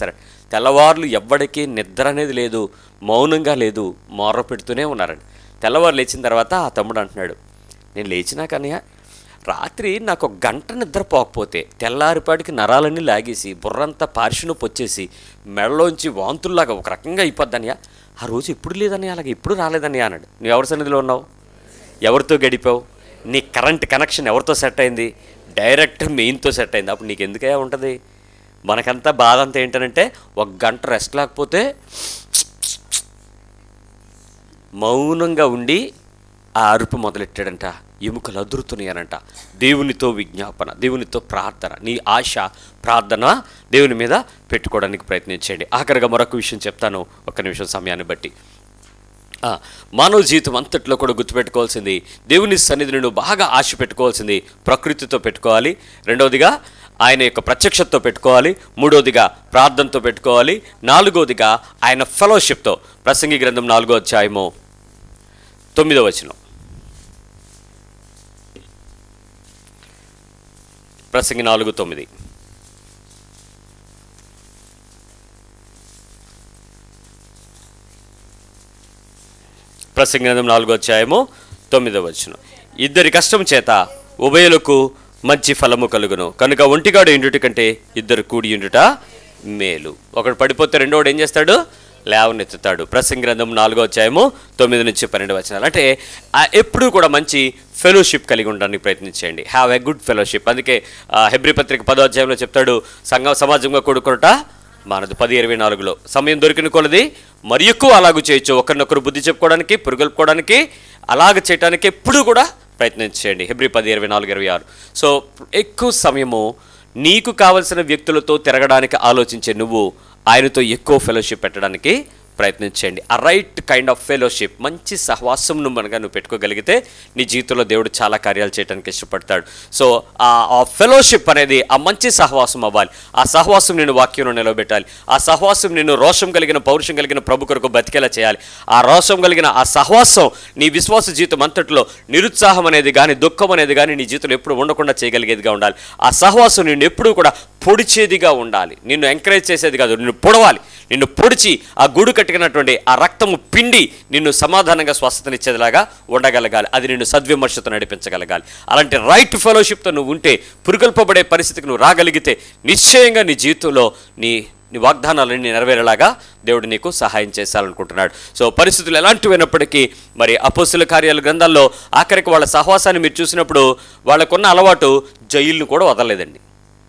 తెల్లవార్లు ఎవ్వడికి నిద్ర అనేది లేదు మౌనంగా లేదు మొర్ర పెడుతూనే ఉన్నారండి తెల్లవారు లేచిన తర్వాత ఆ తమ్ముడు అంటున్నాడు నేను లేచినా కానీ రాత్రి నాకు ఒక గంట నిద్ర పోకపోతే తెల్లారిపాటికి నరాలన్నీ లాగేసి బుర్రంతా పార్శ్వనొప్పి వచ్చేసి మెడలోంచి వాంతుల్లాగా ఒక రకంగా అయిపోద్దనియా ఆ రోజు ఎప్పుడు లేదని అలాగే ఇప్పుడు రాలేదని అన్నాడు నువ్వు ఎవరి సన్నిధిలో ఉన్నావు ఎవరితో గడిపావు నీ కరెంట్ కనెక్షన్ ఎవరితో సెట్ అయింది డైరెక్ట్ మెయిన్తో సెట్ అయింది అప్పుడు నీకు ఎందుకే ఉంటుంది మనకంతా బాధ అంతా ఏంటంటే ఒక గంట రెస్ట్ లేకపోతే మౌనంగా ఉండి ఆ అరుపు మొదలెట్టాడంట ఎముకలు అదురుతున్నాయనంట దేవునితో విజ్ఞాపన దేవునితో ప్రార్థన నీ ఆశ ప్రార్థన దేవుని మీద పెట్టుకోవడానికి ప్రయత్నించండి ఆఖరిగా మరొక విషయం చెప్తాను ఒక నిమిషం సమయాన్ని బట్టి ఆ, మానవ జీవితం అంతట్లో కూడా గుర్తుపెట్టుకోవాల్సింది దేవుని సన్నిధిని నువ్వు బాగా ఆశ పెట్టుకోవాల్సింది ప్రకృతితో పెట్టుకోవాలి రెండవదిగా ఆయన యొక్క ప్రత్యక్షతతో పెట్టుకోవాలి మూడవదిగా ప్రార్థనతో పెట్టుకోవాలి నాలుగవదిగా ఆయన ఫెలోషిప్తో ప్రసంగి గ్రంథం నాలుగో అధ్యాయము తొమ్మిదో వచనం ప్రసంగి నాలుగు తొమ్మిది ప్రసంగి గ్రంథం నాలుగో అధ్యాయము తొమ్మిదో వచనం ఇద్దరి కష్టం చేత ఉభయులకు మంచి ఫలము కలుగును కనుక ఒంటిగాడు ఇండుటి కంటే ఇద్దరు కూడి ఇండుట మేలు ఒకడు పడిపోతే రెండోడు ఏం చేస్తాడు లేవనెత్తుతాడు ప్రసంగి గ్రంథం నాలుగో అధ్యాయము తొమ్మిది నుంచి పన్నెండు వచనాలు అంటే ఆ ఎప్పుడూ కూడా మంచి ఫెలోషిప్ కలిగి ఉండడానికి ప్రయత్నించండి హ్యావ్ ఎ గుడ్ ఫెలోషిప్ అందుకే ఆ, హెబ్రీ పత్రిక పదో అధ్యాయంలో చెప్తాడు సంఘ సమాజంగా కూడుకుంట మనది పది ఇరవై నాలుగులో సమయం దొరికిన కొలది మరి ఎక్కువ అలాగూ చేయొచ్చు ఒకరినొకరు బుద్ధి చెప్పుకోవడానికి పురుగొల్పుకోవడానికి అలాగ చేయడానికి ఎప్పుడూ కూడా ప్రయత్నించండి హెబ్రి పది ఇరవై నాలుగు ఇరవై ఆరు సో ఎక్కువ సమయము నీకు కావలసిన వ్యక్తులతో తిరగడానికి ఆలోచించే నువ్వు ఆయనతో ఎక్కువ ఫెలోషిప్ పెట్టడానికి ప్రయత్నించండి ఆ రైట్ కైండ్ ఆఫ్ ఫెలోషిప్ మంచి సహవాసం నువ్వు మనగా నువ్వు పెట్టుకోగలిగితే నీ జీవితంలో దేవుడు చాలా కార్యాలు చేయడానికి ఇష్టపడతాడు సో ఆ ఆ ఫెలోషిప్ అనేది ఆ మంచి సహవాసం అవ్వాలి ఆ సహవాసం నేను వాక్యంలో నిలబెట్టాలి ఆ సహవాసం నేను రోషం కలిగిన పౌరుషం కలిగిన ప్రభు కొరకు బతికేలా చేయాలి ఆ రోషం కలిగిన ఆ సహవాసం నీ విశ్వాస జీవితం అంతట్లో నిరుత్సాహం అనేది కానీ దుఃఖం అనేది కానీ నీ జీవితంలో ఎప్పుడు ఉండకుండా చేయగలిగేదిగా ఉండాలి ఆ సహవాసం నిన్ను ఎప్పుడూ కూడా పొడిచేదిగా ఉండాలి నిన్ను ఎంకరేజ్ చేసేది కాదు నిన్ను పొడవాలి నిన్ను పొడిచి ఆ గూడు కట్టినటువంటి ఆ రక్తము పిండి నిన్ను సమాధానంగా స్వస్థతనిచ్చేదిలాగా ఉండగలగాలి అది నిన్ను సద్విమర్శతో నడిపించగలగాలి అలాంటి రైట్ ఫెలోషిప్తో నువ్వు ఉంటే పురుగొల్పబడే పరిస్థితికి నువ్వు రాగలిగితే నిశ్చయంగా నీ జీవితంలో నీ నీ వాగ్దానాలన్నీ నెరవేరేలాగా దేవుడు నీకు సహాయం చేశాలనుకుంటున్నాడు సో పరిస్థితులు ఎలాంటివైనప్పటికీ మరి అపోస్తుల కార్యాల గ్రంథాల్లో ఆఖరికి వాళ్ళ సహవాసాన్ని మీరు చూసినప్పుడు వాళ్ళకున్న అలవాటు జైలును కూడా వదలలేదండి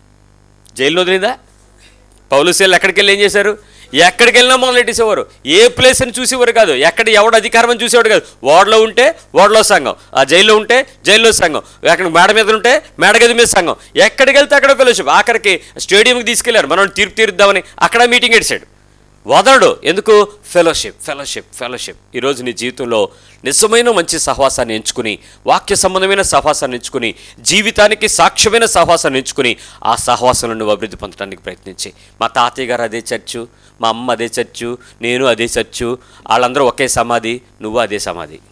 జైలు వదిలిందా పౌలుసేలు ఎక్కడికి వెళ్ళి ఏం చేశారు ఎక్కడికి వెళ్ళినా మొదలెట్టేసేవారు ఏ ప్లేస్ అని చూసేవారు కాదు ఎక్కడ ఎవడు అధికారం అని చూసేవాడు కాదు వార్డులో ఉంటే వార్డులో సంఘం ఆ జైల్లో ఉంటే జైల్లో సంఘం ఎక్కడ మేడ మీద ఉంటే మేడగది మీద సంఘం ఎక్కడికి వెళ్తే అక్కడ ఫెలోషిప్ ఆఖరికి స్టేడియంకి తీసుకెళ్లారు మనం తీర్పు తీరుద్దామని అక్కడ మీటింగ్ ఇడిచాడు వదలడు ఎందుకు ఫెలోషిప్ ఫెలోషిప్ ఫెలోషిప్ ఈరోజు నీ జీవితంలో నిజమైన మంచి సహవాసాన్ని ఎంచుకుని వాక్య సంబంధమైన సహవాసాన్ని ఎంచుకుని జీవితానికి సాక్ష్యమైన సహవాసాన్ని ఎంచుకుని ఆ సహవాసంలో నువ్వు అభివృద్ధి పొందడానికి ప్రయత్నించి మా తాతయ్య గారు అదే చర్చు మా అమ్మ అదే చర్చు నేను అదే చర్చు వాళ్ళందరూ ఒకే సమాధి నువ్వు అదే సమాధి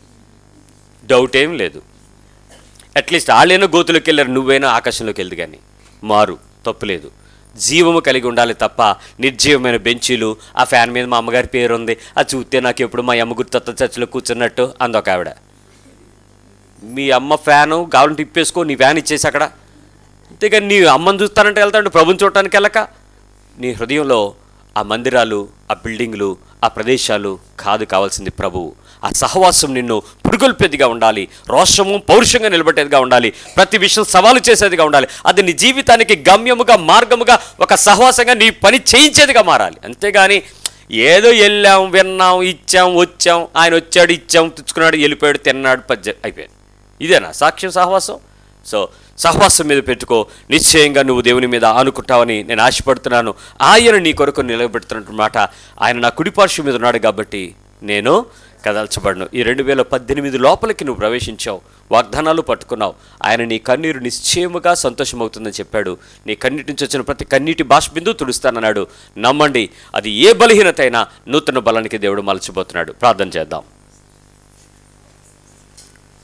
డౌట్ ఏం లేదు అట్లీస్ట్ వాళ్ళైనా గోతులోకి వెళ్ళారు నువ్వైనా ఆకాశంలోకి వెళ్దు కానీ మారు తప్పులేదు జీవము కలిగి ఉండాలి తప్ప నిర్జీవమైన బెంచీలు ఆ ఫ్యాన్ మీద మా అమ్మగారి పేరు ఉంది అది చూస్తే నాకు ఎప్పుడు మా అమ్మ గుర్తొత్త చర్చిలో కూర్చున్నట్టు అందొక ఆవిడ మీ అమ్మ ఫ్యాను కావాలంటే ఇప్పేసుకో నీ ఫ్యాన్ ఇచ్చేసి అక్కడ అంతేగాని నీ అమ్మని చూస్తానంటే వెళ్తాడు ప్రభుని చూడటానికి వెళ్ళక నీ హృదయంలో ఆ మందిరాలు ఆ బిల్డింగ్లు ఆ ప్రదేశాలు కాదు కావాల్సింది ప్రభువు ఆ సహవాసం నిన్ను పురుగొల్పేదిగా ఉండాలి రోషము పౌరుషంగా నిలబెట్టేదిగా ఉండాలి ప్రతి విషయం సవాలు చేసేదిగా ఉండాలి అది నీ జీవితానికి గమ్యముగా మార్గముగా ఒక సహవాసంగా నీ పని చేయించేదిగా మారాలి అంతేగాని ఏదో వెళ్ళాం విన్నాం ఇచ్చాం వచ్చాం ఆయన వచ్చాడు ఇచ్చాం తెచ్చుకున్నాడు వెళ్ళిపోయాడు తిన్నాడు పద్య అయిపోయాడు ఇదేనా సాక్ష్యం సహవాసం సో సహవాసం మీద పెట్టుకో నిశ్చయంగా నువ్వు దేవుని మీద ఆనుకుంటావని నేను ఆశపడుతున్నాను ఆయన నీ కొరకు నిలబెడుతున్నట్టు మాట ఆయన నా కుడిపార్శ్వం మీద ఉన్నాడు కాబట్టి నేను కదల్చబడను ఈ రెండు వేల పద్దెనిమిది లోపలికి నువ్వు ప్రవేశించావు వాగ్దానాలు పట్టుకున్నావు ఆయన నీ కన్నీరు నిశ్చయముగా సంతోషమవుతుందని చెప్పాడు నీ కన్నీటి నుంచి వచ్చిన ప్రతి కన్నీటి బాష్బిందు తుడుస్తానన్నాడు నమ్మండి అది ఏ బలహీనత అయినా నూతన బలానికి దేవుడు మలచిపోతున్నాడు ప్రార్థన చేద్దాం